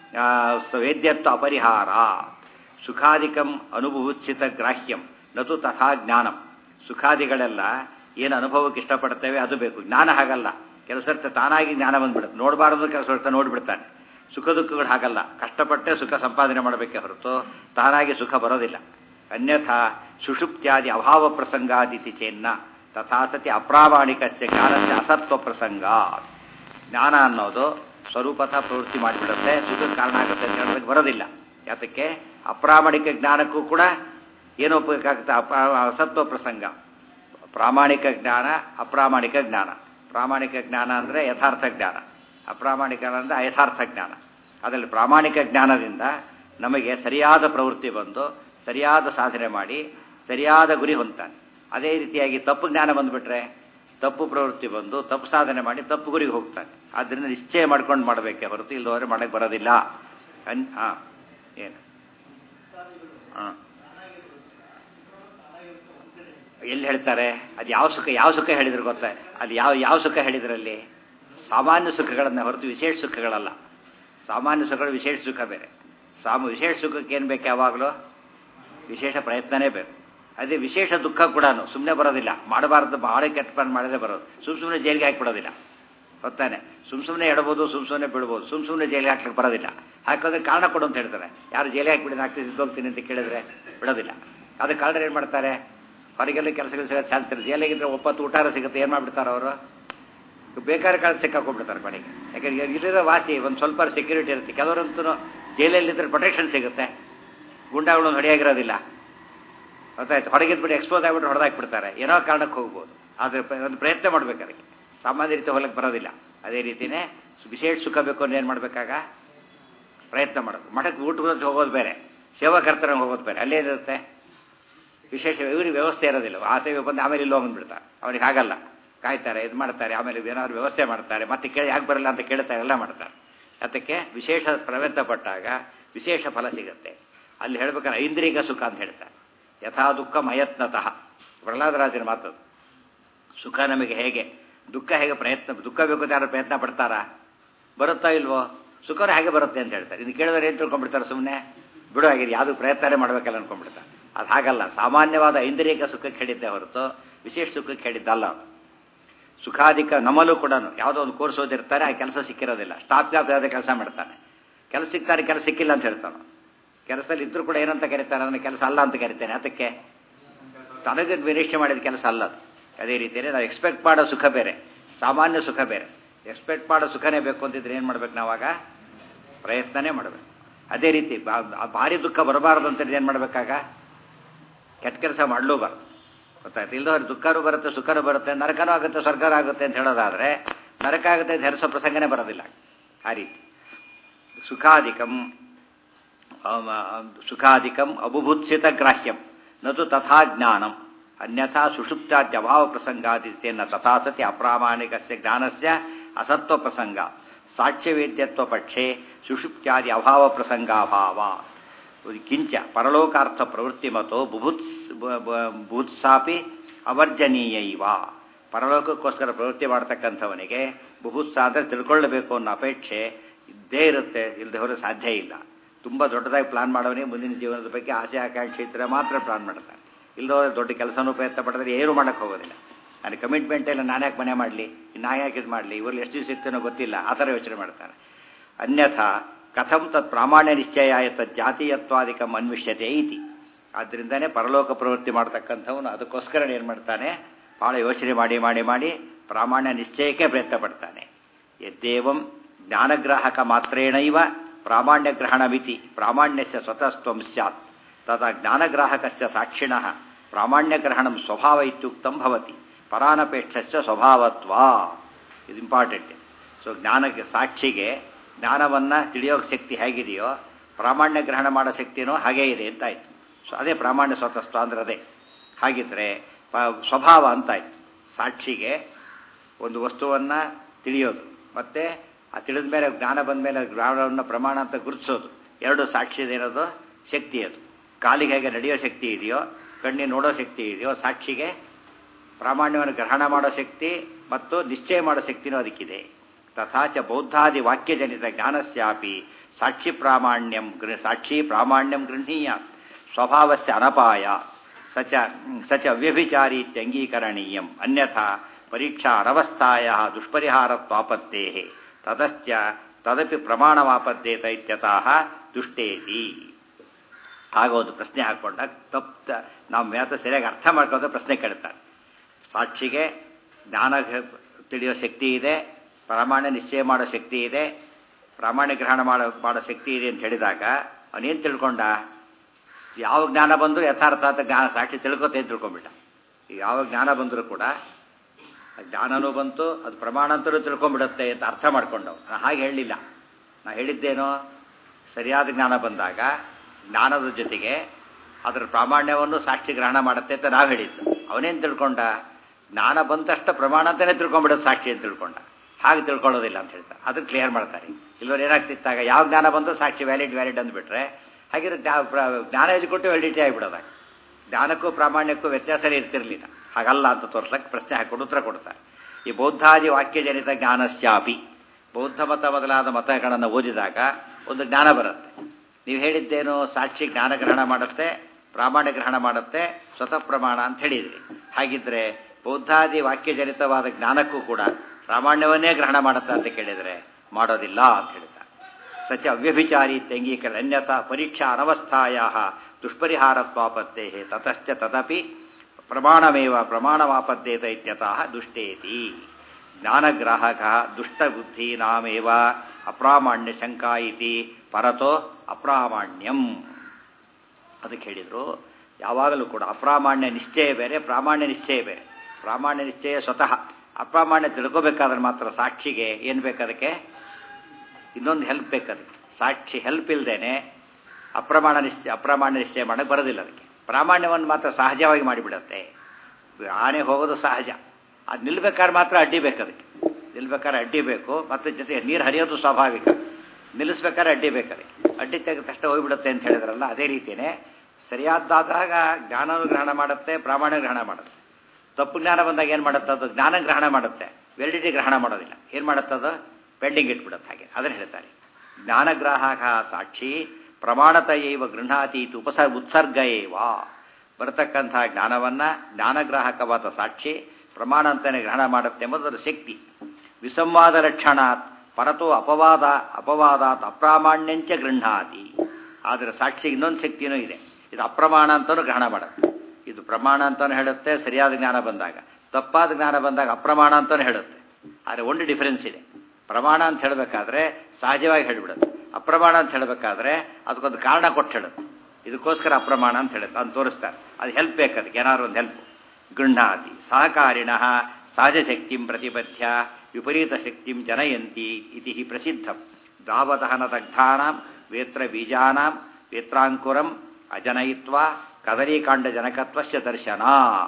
ವೇದ್ಯತ್ವ ಅಪರಿಹಾರ ಸುಖಾದಿಕಂ ಅನುಭವಿಸಿತ ಗ್ರಾಹ್ಯಂ ನತು ತಥಾ ಜ್ಞಾನಂ ಸುಖಾದಿಗಳೆಲ್ಲ ಏನು ಅನುಭವಕ್ಕೆ ಇಷ್ಟಪಡ್ತೇವೆ ಅದು ಬೇಕು ಜ್ಞಾನ ಹಾಗಲ್ಲ ಕೆಲಸ ತಾನಾಗಿ ಜ್ಞಾನ ಬಂದ್ಬಿಡುತ್ತೆ ನೋಡಬಾರದು ಕೆಲಸ ನೋಡ್ಬಿಡ್ತಾನೆ ಸುಖ ದುಃಖಗಳು ಹಾಗಲ್ಲ ಕಷ್ಟಪಟ್ಟೆ ಸುಖ ಸಂಪಾದನೆ ಮಾಡಬೇಕೆ ಹೊರತು ತಾನಾಗಿ ಸುಖ ಬರೋದಿಲ್ಲ ಅನ್ಯಥಾ ಸುಷುಪ್ತ್ಯಾದಿ ಅಭಾವ ಪ್ರಸಂಗಾದಿತಿ ಚೇನ್ನ ತಥಾ ಸತಿ ಅಪ್ರಾಮಾಣಿಕಸ್ಯ ಜ್ಞಾನಸ್ಯ ಅಸತ್ವ ಪ್ರಸಂಗ ಜ್ಞಾನ ಅನ್ನೋದು ಸ್ವರೂಪಥ ಪ್ರವೃತ್ತಿ ಮಾಡಿಬಿಡುತ್ತೆ ಸುಖಕ್ಕೆ ಕಾರಣ ಆಗುತ್ತೆ ಅಂತ ಹೇಳೋದಕ್ಕೆ ಬರೋದಿಲ್ಲ ಯಾತಕ್ಕೆ ಅಪ್ರಾಮಾಣಿಕ ಜ್ಞಾನಕ್ಕೂ ಕೂಡ ಏನು ಉಪಯೋಗ ಅಸತ್ವ ಪ್ರಸಂಗ ಪ್ರಾಮಾಣಿಕ ಜ್ಞಾನ ಅಪ್ರಾಮಾಣಿಕ ಜ್ಞಾನ ಪ್ರಾಮಾಣಿಕ ಜ್ಞಾನ ಅಂದರೆ ಯಥಾರ್ಥ ಜ್ಞಾನ ಅಪ್ರಾಮಾಣಿಕ ಅಂದರೆ ಅಯಥಾರ್ಥ ಜ್ಞಾನ ಅದರಲ್ಲಿ ಪ್ರಾಮಾಣಿಕ ಜ್ಞಾನದಿಂದ ನಮಗೆ ಸರಿಯಾದ ಪ್ರವೃತ್ತಿ ಬಂದು ಸರಿಯಾದ ಸಾಧನೆ ಮಾಡಿ ಸರಿಯಾದ ಗುರಿ ಹೊಂದ್ತಾನೆ ಅದೇ ರೀತಿಯಾಗಿ ತಪ್ಪು ಜ್ಞಾನ ಬಂದುಬಿಟ್ರೆ ತಪ್ಪು ಪ್ರವೃತ್ತಿ ಬಂದು ತಪ್ಪು ಸಾಧನೆ ಮಾಡಿ ತಪ್ಪು ಗುರಿಗೆ ಹೋಗ್ತಾನೆ ಆದ್ದರಿಂದ ನಿಶ್ಚಯ ಮಾಡ್ಕೊಂಡು ಮಾಡಬೇಕೆ ಹೊರತು ಇಲ್ಲದವರೆ ಮಾಡಕ್ಕೆ ಬರೋದಿಲ್ಲ ಅನ್ ಹಾಂ ಏನು ಹಾಂ ಎಲ್ಲಿ ಹೇಳ್ತಾರೆ ಅದು ಯಾವ ಸುಖ ಯಾವ ಸುಖ ಹೇಳಿದ್ರು ಗೊತ್ತಾ ಅದು ಯಾವ ಯಾವ ಸುಖ ಹೇಳಿದ್ರಲ್ಲಿ ಸಾಮಾನ್ಯ ಸುಖಗಳನ್ನು ಹೊರತು ವಿಶೇಷ ಸುಖಗಳಲ್ಲ ಸಾಮಾನ್ಯ ಸುಖಗಳು ವಿಶೇಷ ಸುಖ ಬೇರೆ ಸಾಮ ವಿಶೇಷ ಸುಖಕ್ಕೆ ಏನು ಬೇಕು ಯಾವಾಗಲೂ ವಿಶೇಷ ಪ್ರಯತ್ನನೇ ಬೇಕು ಅದೇ ವಿಶೇಷ ದುಃಖ ಕೂಡ ಸುಮ್ಮನೆ ಬರೋದಿಲ್ಲ ಮಾಡಬಾರ್ದು ಭಾಳ ಕೆಟ್ಟ ಪನ್ ಮಾಡಿದ್ರೆ ಬರೋದು ಸುಮ್ ಸುಮ್ಮನೆ ಜೈಲಿಗೆ ಹಾಕಿಬಿಡೋದಿಲ್ಲ ಗೊತ್ತಾನೆ ಸುಮ್ ಸುಮ್ಮನೆ ಎಡಬೋದು ಸುಮ್ ಸುಮ್ಮನೆ ಬಿಡ್ಬೋದು ಸುಮ್ ಸುಮ್ಮನೆ ಜೈಲಿಗೆ ಹಾಕ್ಲಿಕ್ಕೆ ಬರೋದಿಲ್ಲ ಹಾಕೋದ್ರೆ ಕಾರಣ ಕೊಡು ಅಂತ ಹೇಳ್ತಾರೆ ಯಾರು ಜೈಲಿಗೆ ಹಾಕ್ಬಿಡಿ ಹಾಕ್ತಿದ್ದು ಹೋಗ್ತೀನಿ ಅಂತ ಕೇಳಿದ್ರೆ ಬಿಡೋದಿಲ್ಲ ಅದಕ್ಕೆ ಕಾರಣ ಏನು ಮಾಡ್ತಾರೆ ಹೊರಗೆಲ್ಲ ಕೆಲಸಗಳು ಸಿಗೋ ಚಾನ್ಸ್ ಇರುತ್ತೆ ಜೈಲಿಗಿದ್ರೆ ಒಪ್ಪತ್ತು ಊಟಾರ ಸಿಗುತ್ತೆ ಏನು ಮಾಡ್ಬಿಡ್ತಾರೆ ಅವರು ಬೇಕಾದ್ರೆ ಕಾಲ ಸಿಕ್ಕಾಕೊಂಡ್ಬಿಡ್ತಾರೆ ಕೊನೆಗೆ ಯಾಕಂದ್ರೆ ಇಲ್ಲಿರೋ ವಾಸಿ ಒಂದು ಸ್ವಲ್ಪ ಸೆಕ್ಯೂರಿಟಿ ಇರುತ್ತೆ ಕೆಲವರಂತೂ ಜೈಲಲ್ಲಿದ್ದರೆ ಪ್ರೊಟೆಕ್ಷನ್ ಸಿಗುತ್ತೆ ಗುಂಡಾಗಳು ಹೊಡೆಯಾಗಿರೋದಿಲ್ಲ ಗೊತ್ತಾಯ್ತು ಹೊರಗಿದ್ಬಿಟ್ಟು ಎಕ್ಸ್ಪೋಸ್ ಆಗಿಬಿಟ್ಟು ಹೊಡೆದಾಕ್ಬಿಡ್ತಾರೆ ಏನೋ ಕಾರಣಕ್ಕೆ ಹೋಗ್ಬೋದು ಆದರೆ ಒಂದು ಪ್ರಯತ್ನ ಮಾಡ್ಬೇಕು ಅದಕ್ಕೆ ಸಾಮಾನ್ಯ ರೀತಿ ಹೊಲಕ್ಕೆ ಬರೋದಿಲ್ಲ ಅದೇ ರೀತಿಯೇ ವಿಶೇಷ ಸುಖ ಬೇಕು ಅಂದ್ರೆ ಏನು ಮಾಡಬೇಕಾಗ ಪ್ರಯತ್ನ ಮಾಡೋದು ಮಠಕ್ಕೆ ಊಟಕ್ಕೆ ಹೋಗೋದು ಬೇರೆ ಸೇವಾಕರ್ತರ ಹೋಗೋದು ಬೇರೆ ಅಲ್ಲೇನಿರುತ್ತೆ ವಿಶೇಷ ಇವ್ರಿಗೆ ವ್ಯವಸ್ಥೆ ಇರೋದಿಲ್ಲ ಆತ ಬಂದು ಆಮೇಲೆ ಇಲ್ಲಿ ಹೋಗ್ಬಿಡ್ತಾರೆ ಅವ್ರಿಗೆ ಹಾಗಲ್ಲ ಕಾಯ್ತಾರೆ ಇದು ಮಾಡ್ತಾರೆ ಆಮೇಲೆ ಏನಾದ್ರು ವ್ಯವಸ್ಥೆ ಮಾಡ್ತಾರೆ ಮತ್ತೆ ಕೇಳಿ ಯಾಕೆ ಬರಲ್ಲ ಅಂತ ಕೇಳ್ತಾರೆ ಎಲ್ಲ ಮಾಡ್ತಾರೆ ಅದಕ್ಕೆ ವಿಶೇಷ ಪ್ರಯತ್ನ ಪಟ್ಟಾಗ ವಿಶೇಷ ಫಲ ಸಿಗುತ್ತೆ ಅಲ್ಲಿ ಹೇಳ್ಬೇಕಾದ್ರೆ ಐಂದ್ರಿಕ ಸುಖ ಅಂತ ಹೇಳ್ತಾರೆ ಯಥಾ ದುಃಖ ಮಯತ್ನತಃ ಪ್ರಹ್ಲಾದರಾಜನ ಮಾತದು ಸುಖ ನಮಗೆ ಹೇಗೆ ದುಃಖ ಹೇಗೆ ಪ್ರಯತ್ನ ದುಃಖ ಬೇಕು ಅಂತ ಯಾರು ಪ್ರಯತ್ನ ಪಡ್ತಾರಾ ಬರುತ್ತಾ ಇಲ್ವೋ ಸುಖರು ಹೇಗೆ ಬರುತ್ತೆ ಅಂತ ಹೇಳ್ತಾರೆ ಇದು ಕೇಳಿದ್ರೆ ಏನು ತಿಳ್ಕೊಂಡ್ಬಿಡ್ತಾರೆ ಸುಮ್ಮನೆ ಬಿಡು ಆಗಿದೆ ಯಾವುದು ಪ್ರಯತ್ನನೇ ಮಾಡಬೇಕಲ್ಲ ಅನ್ಕೊಂಡ್ಬಿಡ್ತಾರೆ ಅದು ಹಾಗಲ್ಲ ಸಾಮಾನ್ಯವಾದ ಐಂದ್ರಿಕ ಸುಖಕ್ಕೆ ಹೇಳಿದ್ದೆ ಹೊರತು ವಿಶೇಷ ಸುಖಕ್ಕೆ ಹೇಳಿದ್ದಲ್ಲ ಅದು ಸುಖಾಧಿಕ ನಮ್ಮಲ್ಲೂ ಕೂಡ ಯಾವುದೋ ಒಂದು ಕೋರ್ಸ್ ಓದಿರ್ತಾರೆ ಆ ಕೆಲಸ ಸಿಕ್ಕಿರೋದಿಲ್ಲ ಸ್ಟಾಪ್ ಜಾಬ್ ಯಾವುದೇ ಕೆಲಸ ಮಾಡ್ತಾನೆ ಕೆಲಸ ಸಿಗ್ತಾರೆ ಕೆಲಸ ಸಿಕ್ಕಿಲ್ಲ ಅಂತ ಹೇಳ್ತಾನೆ ಕೆಲಸದಲ್ಲಿ ಇದ್ರೂ ಕೂಡ ಏನಂತ ಕರೀತಾರೆ ನನ್ನ ಕೆಲಸ ಅಲ್ಲ ಅಂತ ಕರಿತೇನೆ ಅದಕ್ಕೆ ತನಗೆ ನಿರೀಕ್ಷೆ ಮಾಡಿದ ಕೆಲಸ ಅಲ್ಲ ಅದು ಅದೇ ರೀತಿಯಲ್ಲಿ ನಾವು ಎಕ್ಸ್ಪೆಕ್ಟ್ ಮಾಡೋ ಸುಖ ಬೇರೆ ಸಾಮಾನ್ಯ ಸುಖ ಬೇರೆ ಎಕ್ಸ್ಪೆಕ್ಟ್ ಮಾಡೋ ಸುಖನೇ ಬೇಕು ಅಂತಿದ್ರೆ ಏನು ಮಾಡ್ಬೇಕು ನಾವಾಗ ಪ್ರಯತ್ನನೇ ಮಾಡಬೇಕು ಅದೇ ರೀತಿ ಭಾರಿ ದುಃಖ ಬರಬಾರದು ಅಂತೇಳಿ ಏನು ಮಾಡಬೇಕಾಗ ಕೆಟ್ಟ ಕೆಲಸ ಮಾಡಲೂಬಾರ್ದು ಗೊತ್ತಾಯ್ತು ಇಲ್ಲದವ್ರು ದುಃಖನೂ ಬರುತ್ತೆ ಸುಖನೂ ಬರುತ್ತೆ ನರಕನೂ ಆಗುತ್ತೆ ಸ್ವರ್ಗನೂ ಆಗುತ್ತೆ ಅಂತ ಹೇಳೋದಾದರೆ ನರಕ ಆಗುತ್ತೆ ಅಂತ ಹೆರಿಸೋ ಪ್ರಸಂಗನೇ ಬರೋದಿಲ್ಲ ಆ ರೀತಿ ಸುಖಾಧಿಕಂ ಸುಖಾಧಿಕಂ ಅಬುಭುತ್ಸಿತ ಗ್ರಾಹ್ಯಂ ನತು ತಥಾ ಜ್ಞಾನಂ ಅನ್ಯಥಾ ಸುಷುಪ್ತಾದ್ಯಭಾವ ಪ್ರಸಂಗಾದಿತ್ಯನ್ನ ತಥಾ ಸತಿ ಅಪ್ರಾಮಾಣಿಕಸ್ಯ ಜ್ಞಾನಸ್ಯ ಅಸತ್ವ ಪ್ರಸಂಗ ಸಾಕ್ಷ್ಯವೇದ್ಯತ್ವ ಪಕ್ಷೆ ಸುಷುಪ್ತ್ಯಾದಿ ಅಭಾವ ಪ್ರಸಂಗಾಭಾವ ಕಿಂಚ ಪರಲೋಕಾರ್ಥ ಪ್ರವೃತ್ತಿಮತೋ ಬುಭುತ್ಸ್ ಬುಭುತ್ಸಾಪಿ ಅವರ್ಜನೀಯೈವ ಪರಲೋಕಕ್ಕೋಸ್ಕರ ಪ್ರವೃತ್ತಿ ಮಾಡ್ತಕ್ಕಂಥವನಿಗೆ ಬುಭುತ್ಸ ಅಂದರೆ ತಿಳ್ಕೊಳ್ಳಬೇಕು ಅನ್ನೋ ಅಪೇಕ್ಷೆ ಇದ್ದೇ ಇರುತ್ತೆ ಇಲ್ಲದೆ ಹೊರ ಸಾಧ್ಯ ಇಲ್ಲ ತುಂಬ ದೊಡ್ಡದಾಗಿ ಪ್ಲಾನ್ ಮಾಡೋವನಿಗೆ ಮುಂದಿನ ಜೀವನದ ಬಗ್ಗೆ ಆಸೆ ಆಕಾಂಕ್ಷೆ ಇದ್ದರೆ ಮಾತ್ರ ಪ್ಲಾನ್ ಮಾಡ್ತಾನೆ ಇಲ್ಲದೋದ್ರೆ ದೊಡ್ಡ ಕೆಲಸನೂ ಪ್ರಯತ್ನ ಪಡಿದ್ರೆ ಏನೂ ಮಾಡೋಕ್ಕೆ ಹೋಗೋದಿಲ್ಲ ನಾನು ಕಮಿಟ್ಮೆಂಟ್ ಎಲ್ಲ ನಾನು ಯಾಕೆ ಮನೆ ಮಾಡಲಿ ನಾ ಯಾಕೆ ಇದು ಮಾಡಲಿ ಇವ್ರಲ್ಲಿ ಎಷ್ಟು ದಿವಸ ಇರ್ತೇನೋ ಗೊತ್ತಿಲ್ಲ ಆ ಥರ ಯೋಚನೆ ಮಾಡ್ತಾನೆ ಅನ್ಯಥಾ ಕಥಂ ತತ್ ಪ್ರಾಮಾಣ್ಯ ನಿಶ್ಚಯ ತತ್ ಜಾತೀಯತ್ವಾದಿಕಂ ಅನ್ವಿಷ್ಯತೆ ಐತಿ ಆದ್ದರಿಂದನೇ ಪರಲೋಕ ಪ್ರವೃತ್ತಿ ಮಾಡ್ತಕ್ಕಂಥವನು ಅದಕ್ಕೋಸ್ಕರ ಏನು ಮಾಡ್ತಾನೆ ಭಾಳ ಯೋಚನೆ ಮಾಡಿ ಮಾಡಿ ಮಾಡಿ ಪ್ರಾಮಾಣ್ಯ ನಿಶ್ಚಯಕ್ಕೆ ಪ್ರಯತ್ನ ಪಡ್ತಾನೆ ಯದ್ದೇವಂ ಜ್ಞಾನಗ್ರಾಹಕ ಮಾತ್ರೇಣೈವ ಪ್ರಾಮಾಣ್ಯ ಗ್ರಹಣಮಿತಿ ಪ್ರಾಮಾಣ್ಯಸ್ಯ ಸ್ವತಸ್ತ್ವಂ ಸ್ಯಾತ್ ತದಾ ಜ್ಞಾನಗ್ರಾಹಕಸ್ಯ ಸಾಕ್ಷಿಣಃ ಪ್ರಾಮಾಣ್ಯಗ್ರಹಣಂ ಸ್ವಭಾವ ಇತ್ಯುಕ್ತಂ ಭವತಿ ಪರಾನಪೇಕ್ಷಸ್ಯ ಸ್ವಭಾವತ್ವ ಇದು ಇಂಪಾರ್ಟೆಂಟ್ ಸೊ ಜ್ಞಾನಕ್ಕೆ ಸಾಕ್ಷಿಗೆ ಜ್ಞಾನವನ್ನು ತಿಳಿಯೋ ಶಕ್ತಿ ಹೇಗಿದೆಯೋ ಪ್ರಾಮಾಣ್ಯ ಗ್ರಹಣ ಮಾಡೋ ಶಕ್ತಿನೂ ಹಾಗೇ ಇದೆ ಅಂತಾಯ್ತು ಸೊ ಅದೇ ಪ್ರಾಮಾಣ್ಯ ಸ್ವತಸ್ತ್ವ ಅಂದ್ರೆ ಅದೇ ಹಾಗಿದ್ರೆ ಸ್ವಭಾವ ಅಂತಾಯ್ತು ಸಾಕ್ಷಿಗೆ ಒಂದು ವಸ್ತುವನ್ನು ತಿಳಿಯೋದು ಮತ್ತು ಆ ತಿಳಿದ ಮೇಲೆ ಜ್ಞಾನ ಬಂದ ಮೇಲೆ ಜ್ಞಾನವನ್ನು ಪ್ರಮಾಣ ಅಂತ ಗುರುತಿಸೋದು ಎರಡು ಸಾಕ್ಷಿದೇನದು ಶಕ್ತಿ ಅದು ಕಾಲಿಗೆ ಹೇಗೆ ನಡೆಯೋ ಶಕ್ತಿ ಇದೆಯೋ ಕಣ್ಣಿಗೆ ನೋಡೋ ಶಕ್ತಿ ಇದೆಯೋ ಸಾಕ್ಷಿಗೆ ಪ್ರಾಮಾಣ್ಯವನ್ನು ಗ್ರಹಣ ಮಾಡೋ ಶಕ್ತಿ ಮತ್ತು ನಿಶ್ಚಯ ಮಾಡೋ ಶಕ್ತಿನೂ ಅದಕ್ಕಿದೆ ತಥಾಚ ಬೌದ್ಧಾದಿ ವಾಕ್ಯಜನಿತ ಜ್ಞಾನಸ್ಯಾಪಿ ಸಾಕ್ಷಿ ಪ್ರಾಮಾಣ್ಯಂ ಸಾಕ್ಷಿ ಪ್ರಾಮಾಣ್ಯಂ ಗೃಹೀಯ ಸ್ವಭಾವಸ್ಯ ಅನಪಾಯ ಸಚ ಸಚ ಅವ್ಯಭಿಚಾರೀತ್ಯಂಗೀಕರಣೀಯಂ ಅನ್ಯಥಾ ಪರೀಕ್ಷಾ ಅನವಸ್ಥಾಯ ದುಷ್ಪರಿಹಾರತ್ವಾಪತ್ತೇ ತತಶ್ಚ ತದಪಿ ಪ್ರಮಾಣವಾಪದ್ದೇತ ಇತ್ಯತಃ ದುಷ್ಟೇತಿ ಆಗ ಒಂದು ಪ್ರಶ್ನೆ ಹಾಕೊಂಡಾಗ ತಪ್ಪ ನಾವು ಮೇತ ಸರಿಯಾಗಿ ಅರ್ಥ ಮಾಡ್ಕೊಂಡ್ರೆ ಪ್ರಶ್ನೆ ಕೇಳ್ತಾರೆ ಸಾಕ್ಷಿಗೆ ಜ್ಞಾನ ತಿಳಿಯೋ ಶಕ್ತಿ ಇದೆ ಪ್ರಾಮಾಣ್ಯ ನಿಶ್ಚಯ ಮಾಡೋ ಶಕ್ತಿ ಇದೆ ಪ್ರಾಮಾಣ್ಯ ಗ್ರಹಣ ಮಾಡೋ ಮಾಡೋ ಶಕ್ತಿ ಇದೆ ಅಂತ ಹೇಳಿದಾಗ ಅವನೇನು ತಿಳ್ಕೊಂಡ ಯಾವ ಜ್ಞಾನ ಬಂದರೂ ಯಥಾರ್ಥ ಅಂತ ಜ್ಞಾನ ಸಾಕ್ಷಿ ತಿಳ್ಕೊತೇನೆ ತಿಳ್ಕೊಂಬಿಟ್ಟ ಈಗ ಯಾವ ಜ್ಞಾನ ಬಂದರೂ ಕೂಡ ಜ್ಞಾನನೂ ಬಂತು ಅದು ಪ್ರಮಾಣ ಅಂತಲೂ ತಿಳ್ಕೊಂಬಿಡುತ್ತೆ ಅಂತ ಅರ್ಥ ಮಾಡ್ಕೊಂಡವು ನಾನು ಹಾಗೆ ಹೇಳಲಿಲ್ಲ ನಾ ಹೇಳಿದ್ದೇನೋ ಸರಿಯಾದ ಜ್ಞಾನ ಬಂದಾಗ ಜ್ಞಾನದ ಜೊತೆಗೆ ಅದರ ಪ್ರಾಮಾಣ್ಯವನ್ನು ಸಾಕ್ಷಿ ಗ್ರಹಣ ಮಾಡುತ್ತೆ ಅಂತ ನಾವು ಹೇಳಿದ್ದು ಅವನೇನು ತಿಳ್ಕೊಂಡ ಜ್ಞಾನ ಬಂದಷ್ಟು ಪ್ರಮಾಣ ಅಂತಲೇ ತಿಳ್ಕೊಂಬಿಡೋದು ಸಾಕ್ಷಿ ಅಂತ ತಿಳ್ಕೊಂಡ ಹಾಗೆ ತಿಳ್ಕೊಳ್ಳೋದಿಲ್ಲ ಅಂತ ಹೇಳ್ತಾರೆ ಅದನ್ನು ಕ್ಲಿಯರ್ ಮಾಡ್ತಾರೆ ಇಲ್ಲವ್ರು ಏನಾಗ್ತಿತ್ತಾಗ ಯಾವ ಜ್ಞಾನ ಬಂದರೂ ಸಾಕ್ಷಿ ವ್ಯಾಲಿಡ್ ವ್ಯಾಲಿಡ್ ಅಂದ್ಬಿಟ್ರೆ ಹಾಗಿದ್ರೆ ಜ್ಞಾನ ಎಜುಕೊಟ್ಟು ವ್ಯಾಲಿಡಿಟಿ ಆಗಿಬಿಡೋದಾಗ ಜ್ಞಾನಕ್ಕೂ ಪ್ರಾಮಾಣ್ಯಕ್ಕೂ ವ್ಯತ್ಯಾಸನೇ ಇರ್ತಿರ್ಲಿಲ್ಲ ಹಾಗಲ್ಲ ಅಂತ ತೋರ್ಸಕ್ಕೆ ಪ್ರಶ್ನೆ ಹಾಕೊಂಡು ಉತ್ತರ ಕೊಡ್ತಾರೆ ಈ ಬೌದ್ಧಾದಿ ವಾಕ್ಯಜನಿತ ಜ್ಞಾನಶ್ಯಾಪಿ ಬೌದ್ಧ ಮತ ಮೊದಲಾದ ಮತಗಳನ್ನು ಓದಿದಾಗ ಒಂದು ಜ್ಞಾನ ಬರುತ್ತೆ ನೀವು ಹೇಳಿದ್ದೇನು ಸಾಕ್ಷಿ ಜ್ಞಾನ ಗ್ರಹಣ ಮಾಡುತ್ತೆ ಪ್ರಾಮಾಣ್ಯ ಗ್ರಹಣ ಮಾಡುತ್ತೆ ಸ್ವತಃ ಪ್ರಮಾಣ ಅಂತ ಹೇಳಿದ್ರಿ ಹಾಗಿದ್ರೆ ಬೌದ್ಧಾದಿ ವಾಕ್ಯಜನಿತವಾದ ಜ್ಞಾನಕ್ಕೂ ಕೂಡ ಪ್ರಾಮಾಣ್ಯವನ್ನೇ ಗ್ರಹಣ ಮಾಡುತ್ತೆ ಅಂತ ಕೇಳಿದರೆ ಮಾಡೋದಿಲ್ಲ ಅಂತ ಹೇಳ್ತಾರೆ ಸಚ ಅವ್ಯಭಿಚಾರಿ ತೆಂಗೀಕರಣ ಅನ್ಯತಾ ಪರೀಕ್ಷಾ ಅನವಸ್ಥಾಯ ದುಷ್ಪರಿಹಾರತ್ವಾಪತ್ತೇ ತತಶ್ಚ ತದಪಿ ಪ್ರಮಾಣಮೇವ ಪ್ರಮಾಣವಾಪದ್ದೇತ ಇತ್ಯತಃ ದುಷ್ಟೇತಿ ಜ್ಞಾನಗ್ರಾಹಕ ದುಷ್ಟಬುದ್ಧೀನಾಮೇವ ಅಪ್ರಾಮಾಣ್ಯ ಶಂಕಾ ಇತಿ ಪರತೋ ಅಪ್ರಾಮಾಣ್ಯಂ ಅದಕ್ಕೆ ಹೇಳಿದರು ಯಾವಾಗಲೂ ಕೂಡ ಅಪ್ರಾಮಾಣ್ಯ ನಿಶ್ಚಯ ಬೇರೆ ಪ್ರಾಮಾಣ್ಯ ನಿಶ್ಚಯ ಬೇರೆ ಪ್ರಾಮಾಣ್ಯ ನಿಶ್ಚಯ ಸ್ವತಃ ಅಪ್ರಾಮಾಣ್ಯ ತಿಳ್ಕೋಬೇಕಾದ್ರೆ ಮಾತ್ರ ಸಾಕ್ಷಿಗೆ ಏನು ಬೇಕದಕ್ಕೆ ಇನ್ನೊಂದು ಹೆಲ್ಪ್ ಬೇಕದಕ್ಕೆ ಸಾಕ್ಷಿ ಹೆಲ್ಪ್ ಇಲ್ದೇನೆ ಅಪ್ರಮಾಣ ನಿಶ್ಚಯ ಅಪ್ರಾಮಾಣ್ಯ ನಿಶ್ಚಯ ಮಾಡಕ್ಕೆ ಬರೋದಿಲ್ಲ ಅದಕ್ಕೆ ಪ್ರಾಮಾಣ್ಯವನ್ನು ಮಾತ್ರ ಸಹಜವಾಗಿ ಮಾಡಿಬಿಡುತ್ತೆ ಆನೆ ಹೋಗೋದು ಸಹಜ ಅದು ನಿಲ್ಬೇಕಾದ್ರೆ ಮಾತ್ರ ಅಡ್ಡಿ ಬೇಕು ಅದಕ್ಕೆ ನಿಲ್ಬೇಕಾದ್ರೆ ಅಡ್ಡಿ ಬೇಕು ಮತ್ತು ಜೊತೆಗೆ ನೀರು ಹರಿಯೋದು ಸ್ವಾಭಾವಿಕ ನಿಲ್ಲಿಸ್ಬೇಕಾದ್ರೆ ಅಡ್ಡಿ ಬೇಕು ಅದಕ್ಕೆ ಅಡ್ಡಿ ತೆಗೆದ ತಕ್ಷಣ ಹೋಗ್ಬಿಡುತ್ತೆ ಅಂತ ಹೇಳಿದ್ರಲ್ಲ ಅದೇ ರೀತಿಯೇ ಸರಿಯಾದಾದಾಗ ಜ್ಞಾನವನ್ನು ಗ್ರಹಣ ಮಾಡುತ್ತೆ ಪ್ರಾಮಾಣ್ಯ ಗ್ರಹಣ ಮಾಡುತ್ತೆ ತಪ್ಪು ಜ್ಞಾನ ಬಂದಾಗ ಏನು ಮಾಡುತ್ತೆ ಅದು ಜ್ಞಾನ ಗ್ರಹಣ ಮಾಡುತ್ತೆ ವೆಲಿಡಿಟಿ ಗ್ರಹಣ ಮಾಡೋದಿಲ್ಲ ಏನು ಮಾಡುತ್ತೆ ಅದು ಪೆಂಡಿಂಗ್ ಇಟ್ಬಿಡುತ್ತೆ ಹಾಗೆ ಅದನ್ನು ಹೇಳ್ತಾರೆ ಜ್ಞಾನಗ್ರಾಹಕ ಸಾಕ್ಷಿ ಪ್ರಮಾಣತ ಏವ ಗೃಹಾತೀತ ಉಪಸ ಉತ್ಸರ್ಗ ಏವ ಬರತಕ್ಕಂಥ ಜ್ಞಾನವನ್ನು ಜ್ಞಾನಗ್ರಾಹಕವಾದ ಸಾಕ್ಷಿ ಪ್ರಮಾಣ ಅಂತಾನೆ ಗ್ರಹಣ ಮಾಡುತ್ತೆ ಎಂಬುದು ಅದರ ಶಕ್ತಿ ವಿಸಂವಾದ ಲಕ್ಷಣಾತ್ ಪರತೋ ಅಪವಾದ ಅಪವಾದಾತ್ ಅಪ್ರಾಮಾಣ್ಯಂಚ ಗೃಹಾತಿ ಆದರೆ ಸಾಕ್ಷಿಗೆ ಇನ್ನೊಂದು ಶಕ್ತಿನೂ ಇದೆ ಇದು ಅಪ್ರಮಾಣ ಅಂತಲೂ ಗ್ರಹಣ ಮಾಡುತ್ತೆ ಇದು ಪ್ರಮಾಣ ಅಂತಲೂ ಹೇಳುತ್ತೆ ಸರಿಯಾದ ಜ್ಞಾನ ಬಂದಾಗ ತಪ್ಪಾದ ಜ್ಞಾನ ಬಂದಾಗ ಅಪ್ರಮಾಣ ಅಂತಲೂ ಹೇಳುತ್ತೆ ಆದರೆ ಒಂದು ಡಿಫರೆನ್ಸ್ ಇದೆ ಪ್ರಮಾಣ ಅಂತ ಹೇಳಬೇಕಾದ್ರೆ ಸಹಜವಾಗಿ ಹೇಳಿಬಿಡುತ್ತೆ ಅಪ್ರಮಾಣ ಅಂತ ಹೇಳಬೇಕಾದ್ರೆ ಅದಕ್ಕೊಂದು ಕಾರಣ ಕೊಟ್ಟು ಹೇಳುತ್ತೆ ಇದಕ್ಕೋಸ್ಕರ ಅಪ್ರಮಾಣ ಅಂತ ಹೇಳುತ್ತೆ ಅಂತ ತೋರಿಸ್ತಾರೆ ಅದು ಹೆಲ್ಪ್ ಬೇಕು ಅದಕ್ಕೆ ಏನಾದ್ರು ಒಂದು ಹೆಲ್ಪ್ ಗೃಹಾತಿ ಸಹಕಾರಿಣ ಸಹಜ ಶಕ್ತಿಂ ಪ್ರತಿಬದ್ಧ ವಿಪರೀತ ಶಕ್ತಿಂ ಜನಯಂತಿ ಇತಿ ಪ್ರಸಿದ್ಧಂ ದಾವದಹನ ದಗ್ಧಾನಾಂ ವೇತ್ರ ಬೀಜಾನಾಂ ವೇತ್ರಾಂಕುರಂ ಅಜನಯಿತ್ವ ಕದಲೀಕಾಂಡ ಜನಕತ್ವಸ್ಯ ದರ್ಶನ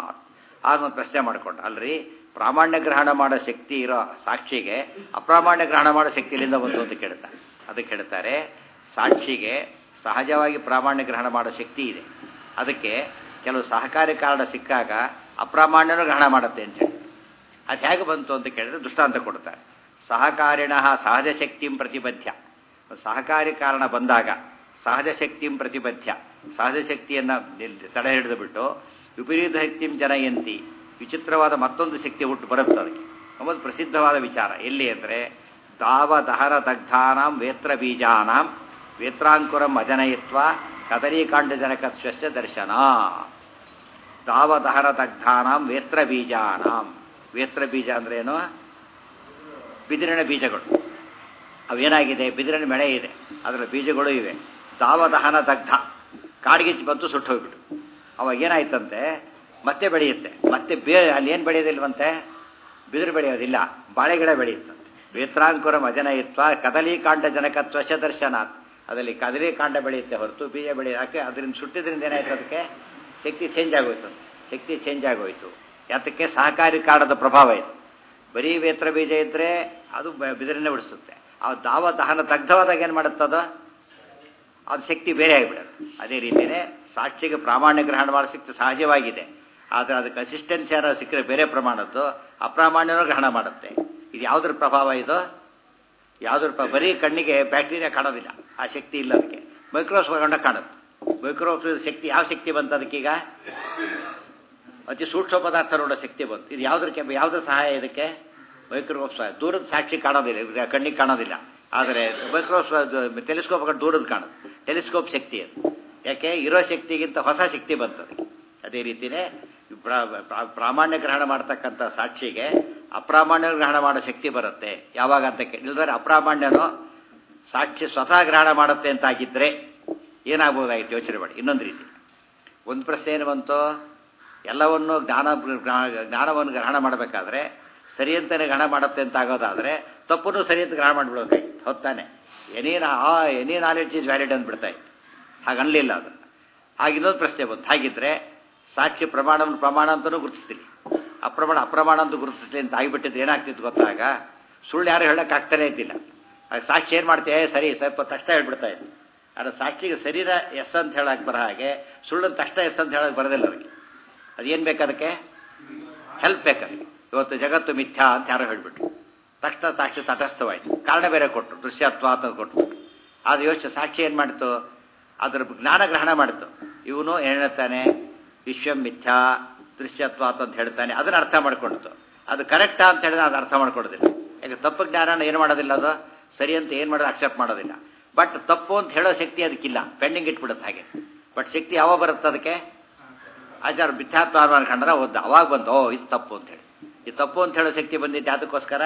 ಆಗ ಒಂದು ಪ್ರಶ್ನೆ ಮಾಡ್ಕೊಂಡು ಅಲ್ರಿ ಪ್ರಾಮಾಣ್ಯ ಗ್ರಹಣ ಮಾಡೋ ಶಕ್ತಿ ಇರೋ ಸಾಕ್ಷಿಗೆ ಅಪ್ರಾಮಾಣ್ಯ ಗ್ರಹಣ ಮಾಡೋ ಶಕ್ತಿ ಇಲ್ಲಿಂದ ಬಂತು ಅಂತ ಕೇಳ್ತಾರೆ ಅದಕ್ಕೆ ಹೇಳ್ತಾರೆ ಸಾಕ್ಷಿಗೆ ಸಹಜವಾಗಿ ಪ್ರಾಮಾಣ್ಯ ಗ್ರಹಣ ಮಾಡೋ ಶಕ್ತಿ ಇದೆ ಅದಕ್ಕೆ ಕೆಲವು ಸಹಕಾರಿ ಕಾರಣ ಸಿಕ್ಕಾಗ ಅಪ್ರಾಮಾಣ್ಯನೂ ಗ್ರಹಣ ಮಾಡುತ್ತೆ ಅಂತ ಹೇಳಿ ಅದು ಹೇಗೆ ಬಂತು ಅಂತ ಕೇಳಿದ್ರೆ ದೃಷ್ಟಾಂತ ಕೊಡ್ತಾರೆ ಸಹಕಾರಿಣ ಸಹಜ ಶಕ್ತಿಂ ಪ್ರತಿಬದ್ಧ ಸಹಕಾರಿ ಕಾರಣ ಬಂದಾಗ ಸಹಜ ಶಕ್ತಿಂ ಪ್ರತಿಬದ್ಧ ಸಹಜ ಶಕ್ತಿಯನ್ನು ತಡೆ ಹಿಡಿದು ಬಿಟ್ಟು ವಿಪರೀತ ಶಕ್ತಿಂ ಜನಯಂತಿ ವಿಚಿತ್ರವಾದ ಮತ್ತೊಂದು ಶಕ್ತಿ ಹುಟ್ಟು ಬರುತ್ತೆ ಅದಕ್ಕೆ ನಮ್ಮದು ಪ್ರಸಿದ್ಧವಾದ ವಿಚಾರ ಎಲ್ಲಿ ಅಂದರೆ ದಾವ ದಹರ ದಗ್ಧಾನಾಂ ವೇತ್ರ ಬೀಜಾನಾಂ ವೇತ್ರಾಂಕುರಂ ಅಜನಯಿತ್ವ ಕದರೀಕಾಂಡ ಜನಕತ್ವಸ್ಯ ದರ್ಶನ ದಾವ ದಹರ ದಗ್ಧಾನಾಂ ವೇತ್ರ ಬೀಜಾನಾಂ ವೇತ್ರ ಬೀಜ ಅಂದ್ರೆ ಏನು ಬಿದಿರಿನ ಬೀಜಗಳು ಅವೇನಾಗಿದೆ ಬಿದಿರಿನ ಬೆಳೆ ಇದೆ ಅದರ ಬೀಜಗಳು ಇವೆ ದಾವದಹನ ದಗ್ಧ ಕಾಡ್ಗಿಚ್ಚಿ ಬಂತು ಸುಟ್ಟು ಹೋಗ್ಬಿಟ್ಟು ಅವಾಗ ಏನಾಯ್ತಂತೆ ಮತ್ತೆ ಬೆಳೆಯುತ್ತೆ ಮತ್ತೆ ಬೇ ಅಲ್ಲಿ ಏನು ಬೆಳೆಯೋದಿಲ್ವಂತೆ ಬಿದಿರು ಬೆಳೆಯೋದಿಲ್ಲ ಬಾಳೆಗಿಡ ಬೆಳೆಯುತ್ತಂತೆ ವೇತ್ರಾಂಕುರ ಮಜನಯಿತ್ವ ಕದಲೀಕಾಂಡ ಜನಕತ್ವ ದರ್ಶನಾತ್ ಅದರಲ್ಲಿ ಕದಲೀಕಾಂಡ ಬೆಳೆಯುತ್ತೆ ಹೊರತು ಬೀಜ ಬೆಳೆಯ ಯಾಕೆ ಅದರಿಂದ ಸುಟ್ಟಿದ್ರಿಂದ ಏನಾಯ್ತು ಅದಕ್ಕೆ ಶಕ್ತಿ ಚೇಂಜ್ ಆಗೋಯ್ತು ಶಕ್ತಿ ಚೇಂಜ್ ಆಗೋಯ್ತು ಯಾತಕ್ಕೆ ಸಹಕಾರಿ ಕಾರಣದ ಪ್ರಭಾವ ಇದೆ ಬರೀ ವೇತ್ರ ಬೀಜ ಇದ್ದರೆ ಅದು ಬಿದಿರನ್ನೇ ಬಿಡಿಸುತ್ತೆ ಆ ದಾವ ದಹನ ದಗ್ಧವಾದಾಗ ಏನು ಮಾಡುತ್ತದ ಅದು ಶಕ್ತಿ ಬೇರೆ ಆಗಿಬಿಡುತ್ತೆ ಅದೇ ರೀತಿಯೇ ಸಾಕ್ಷಿಗೆ ಪ್ರಾಮಾಣ್ಯ ಗ್ರಹಣ ಮಾಡೋ ಶಕ್ತಿ ಸಹಜವಾಗಿದೆ ಆದರೆ ಅದಕ್ಕೆ ಅಸಿಸ್ಟೆನ್ಸ್ ಯಾರು ಸಿಕ್ಕರೆ ಬೇರೆ ಪ್ರಮಾಣದ್ದು ಅಪ್ರಾಮಾಣ್ಯನೂ ಗ್ರಹಣ ಮಾಡುತ್ತೆ ಇದು ಯಾವುದ್ರ ಪ್ರಭಾವ ಇದು ಯಾವುದ್ರ ಪ್ರ ಬರೀ ಕಣ್ಣಿಗೆ ಬ್ಯಾಕ್ಟೀರಿಯಾ ಕಾಣೋದಿಲ್ಲ ಆ ಶಕ್ತಿ ಇಲ್ಲ ಅದಕ್ಕೆ ಮೈಕ್ರೋಸ್ಕೋಪ್ ಕಂಡ ಕಾಣುತ್ತೆ ಮೈಕ್ರೋಸ್ಕೋಪ್ ಶಕ್ತಿ ಯಾವ ಶಕ್ತಿ ಬಂತು ಅದಕ್ಕೀಗ ಅತಿ ಸೂಕ್ಷ್ಮ ಪದಾರ್ಥ ನೋಡೋ ಶಕ್ತಿ ಬಂತು ಇದು ಯಾವುದಕ್ಕೆ ಯಾವುದ್ರ ಸಹಾಯ ಇದಕ್ಕೆ ಮೈಕ್ರೋಸ್ಕೋಪ್ ಸಹಾಯ ದೂರದ ಸಾಕ್ಷಿ ಕಾಣೋದಿಲ್ಲ ಕಣ್ಣಿಗೆ ಕಾಣೋದಿಲ್ಲ ಆದರೆ ಮೈಕ್ರೋಸ್ಕೋಪ್ ಟೆಲಿಸ್ಕೋಪ್ ದೂರದ ಕಾಣುತ್ತೆ ಟೆಲಿಸ್ಕೋಪ್ ಶಕ್ತಿ ಅದು ಯಾಕೆ ಇರೋ ಶಕ್ತಿಗಿಂತ ಹೊಸ ಶಕ್ತಿ ಬರ್ತದೆ ಅದೇ ರೀತಿಯೇ ಪ್ರಾಮಾಣ್ಯ ಗ್ರಹಣ ಮಾಡ್ತಕ್ಕಂಥ ಸಾಕ್ಷಿಗೆ ಅಪ್ರಾಮಾಣ್ಯ ಗ್ರಹಣ ಮಾಡೋ ಶಕ್ತಿ ಬರುತ್ತೆ ಯಾವಾಗ ಅಂತ ಕೇಳಿದ್ರೆ ಅಪ್ರಾಮಾಣ್ಯನೋ ಸಾಕ್ಷಿ ಸ್ವತಃ ಗ್ರಹಣ ಮಾಡುತ್ತೆ ಅಂತ ಆಗಿದ್ರೆ ಏನಾಗ್ಬೋದಾಗಿತ್ತು ಯೋಚನೆ ಮಾಡಿ ಇನ್ನೊಂದು ರೀತಿ ಒಂದು ಪ್ರಶ್ನೆ ಏನು ಬಂತು ಎಲ್ಲವನ್ನು ಜ್ಞಾನ ಜ್ಞಾನವನ್ನು ಗ್ರಹಣ ಮಾಡಬೇಕಾದ್ರೆ ಸರಿ ಅಂತಾನೆ ಗ್ರಹಣ ಮಾಡುತ್ತೆ ಅಂತ ಆಗೋದಾದರೆ ತಪ್ಪನ್ನು ಸರಿ ಅಂತ ಗ್ರಹಣ ಮಾಡಿಬಿಡೋದಾಗಿತ್ತು ಹೊತ್ತಾನೆ ಎನಿ ಆ ಎನಿ ನಾಲೆಡ್ಜ್ ಇಸ್ ವ್ಯಾಲಿಡ್ ಅಂದ್ಬಿಡ್ತಾ ಇತ್ತು ಹಾಗೆ ಅನ್ಲಿಲ್ಲ ಅದು ಹಾಗೆ ಇನ್ನೊಂದು ಪ್ರಶ್ನೆ ಬಂತು ಹಾಗಿದ್ರೆ ಸಾಕ್ಷಿ ಪ್ರಮಾಣವನ್ನು ಪ್ರಮಾಣ ಅಂತಲೂ ಗುರುತಿಸ್ತೀನಿ ಅಪ್ರಮಾಣ ಅಪ್ರಮಾಣ ಅಂತ ಗುರುತಿಸ್ಲಿ ಅಂತ ಆಗಿಬಿಟ್ಟಿದ್ರೆ ಏನಾಗ್ತಿತ್ತು ಗೊತ್ತಾಗ ಸುಳ್ಳು ಯಾರು ಹೇಳಕ್ಕೆ ಆಗ್ತಾನೆ ಇದ್ದಿಲ್ಲ ಆಗ ಸಾಕ್ಷಿ ಏನು ಮಾಡ್ತೀಯ ಸರಿ ಸ್ವಲ್ಪ ತಕ್ಷಣ ಹೇಳ್ಬಿಡ್ತಾ ಇತ್ತು ಆದರೆ ಸಾಕ್ಷಿಗೆ ಶರೀರ ಎಸ್ ಅಂತ ಹೇಳಕ್ಕೆ ಬರೋ ಹಾಗೆ ಸುಳ್ಳನ್ನು ತಕ್ಷಣ ಎಸ್ ಅಂತ ಹೇಳಕ್ಕೆ ಬರೋದಿಲ್ಲ ಅದಕ್ಕೆ ಅದೇನು ಬೇಕು ಅದಕ್ಕೆ ಹೆಲ್ಪ್ ಬೇಕಾದ್ರೆ ಇವತ್ತು ಜಗತ್ತು ಮಿಥ್ಯಾ ಅಂತ ಯಾರೋ ಹೇಳ್ಬಿಟ್ರು ತಕ್ಷಣ ಸಾಕ್ಷಿ ತಟಸ್ಥವಾಯಿತು ಕಾರಣ ಬೇರೆ ಕೊಟ್ಟರು ದೃಶ್ಯತ್ವ ಅಂತ ಕೊಟ್ಬಿಟ್ರು ಅದು ಯೋಚನೆ ಸಾಕ್ಷಿ ಏನು ಮಾಡ್ತು ಅದರ ಜ್ಞಾನ ಗ್ರಹಣ ಮಾಡಿತು ಇವನು ಏನು ಹೇಳ್ತಾನೆ ವಿಶ್ವಂ ಮಿಥ್ಯಾ ದೃಶ್ಯತ್ವಾತ್ ಅಂತ ಹೇಳ್ತಾನೆ ಅದನ್ನ ಅರ್ಥ ಮಾಡ್ಕೊಂಡಿತು ಅದು ಕರೆಕ್ಟಾ ಅಂತ ಹೇಳಿದ್ರೆ ಅದು ಅರ್ಥ ಮಾಡ್ಕೊಡೋದಿಲ್ಲ ಯಾಕೆ ತಪ್ಪು ಜ್ಞಾನ ಏನು ಮಾಡೋದಿಲ್ಲ ಅದು ಸರಿ ಅಂತ ಏನು ಮಾಡೋದು ಅಕ್ಸೆಪ್ಟ್ ಮಾಡೋದಿಲ್ಲ ಬಟ್ ತಪ್ಪು ಅಂತ ಹೇಳೋ ಶಕ್ತಿ ಅದಕ್ಕಿಲ್ಲ ಪೆಂಡಿಂಗ್ ಇಟ್ಬಿಡುತ್ತೆ ಹಾಗೆ ಬಟ್ ಶಕ್ತಿ ಯಾವಾಗ ಬರುತ್ತೆ ಅದಕ್ಕೆ ಆಚಾರ ಮಿಥ್ಯಾತ್ವ ಕಂಡ್ರೆ ಓದ್ದ ಅವಾಗ ಬಂತು ಓ ಇದು ತಪ್ಪು ಅಂತ ಹೇಳಿ ಈ ತಪ್ಪು ಅಂತ ಹೇಳೋ ಶಕ್ತಿ ಬಂದಿದ್ದು ಅದಕ್ಕೋಸ್ಕರ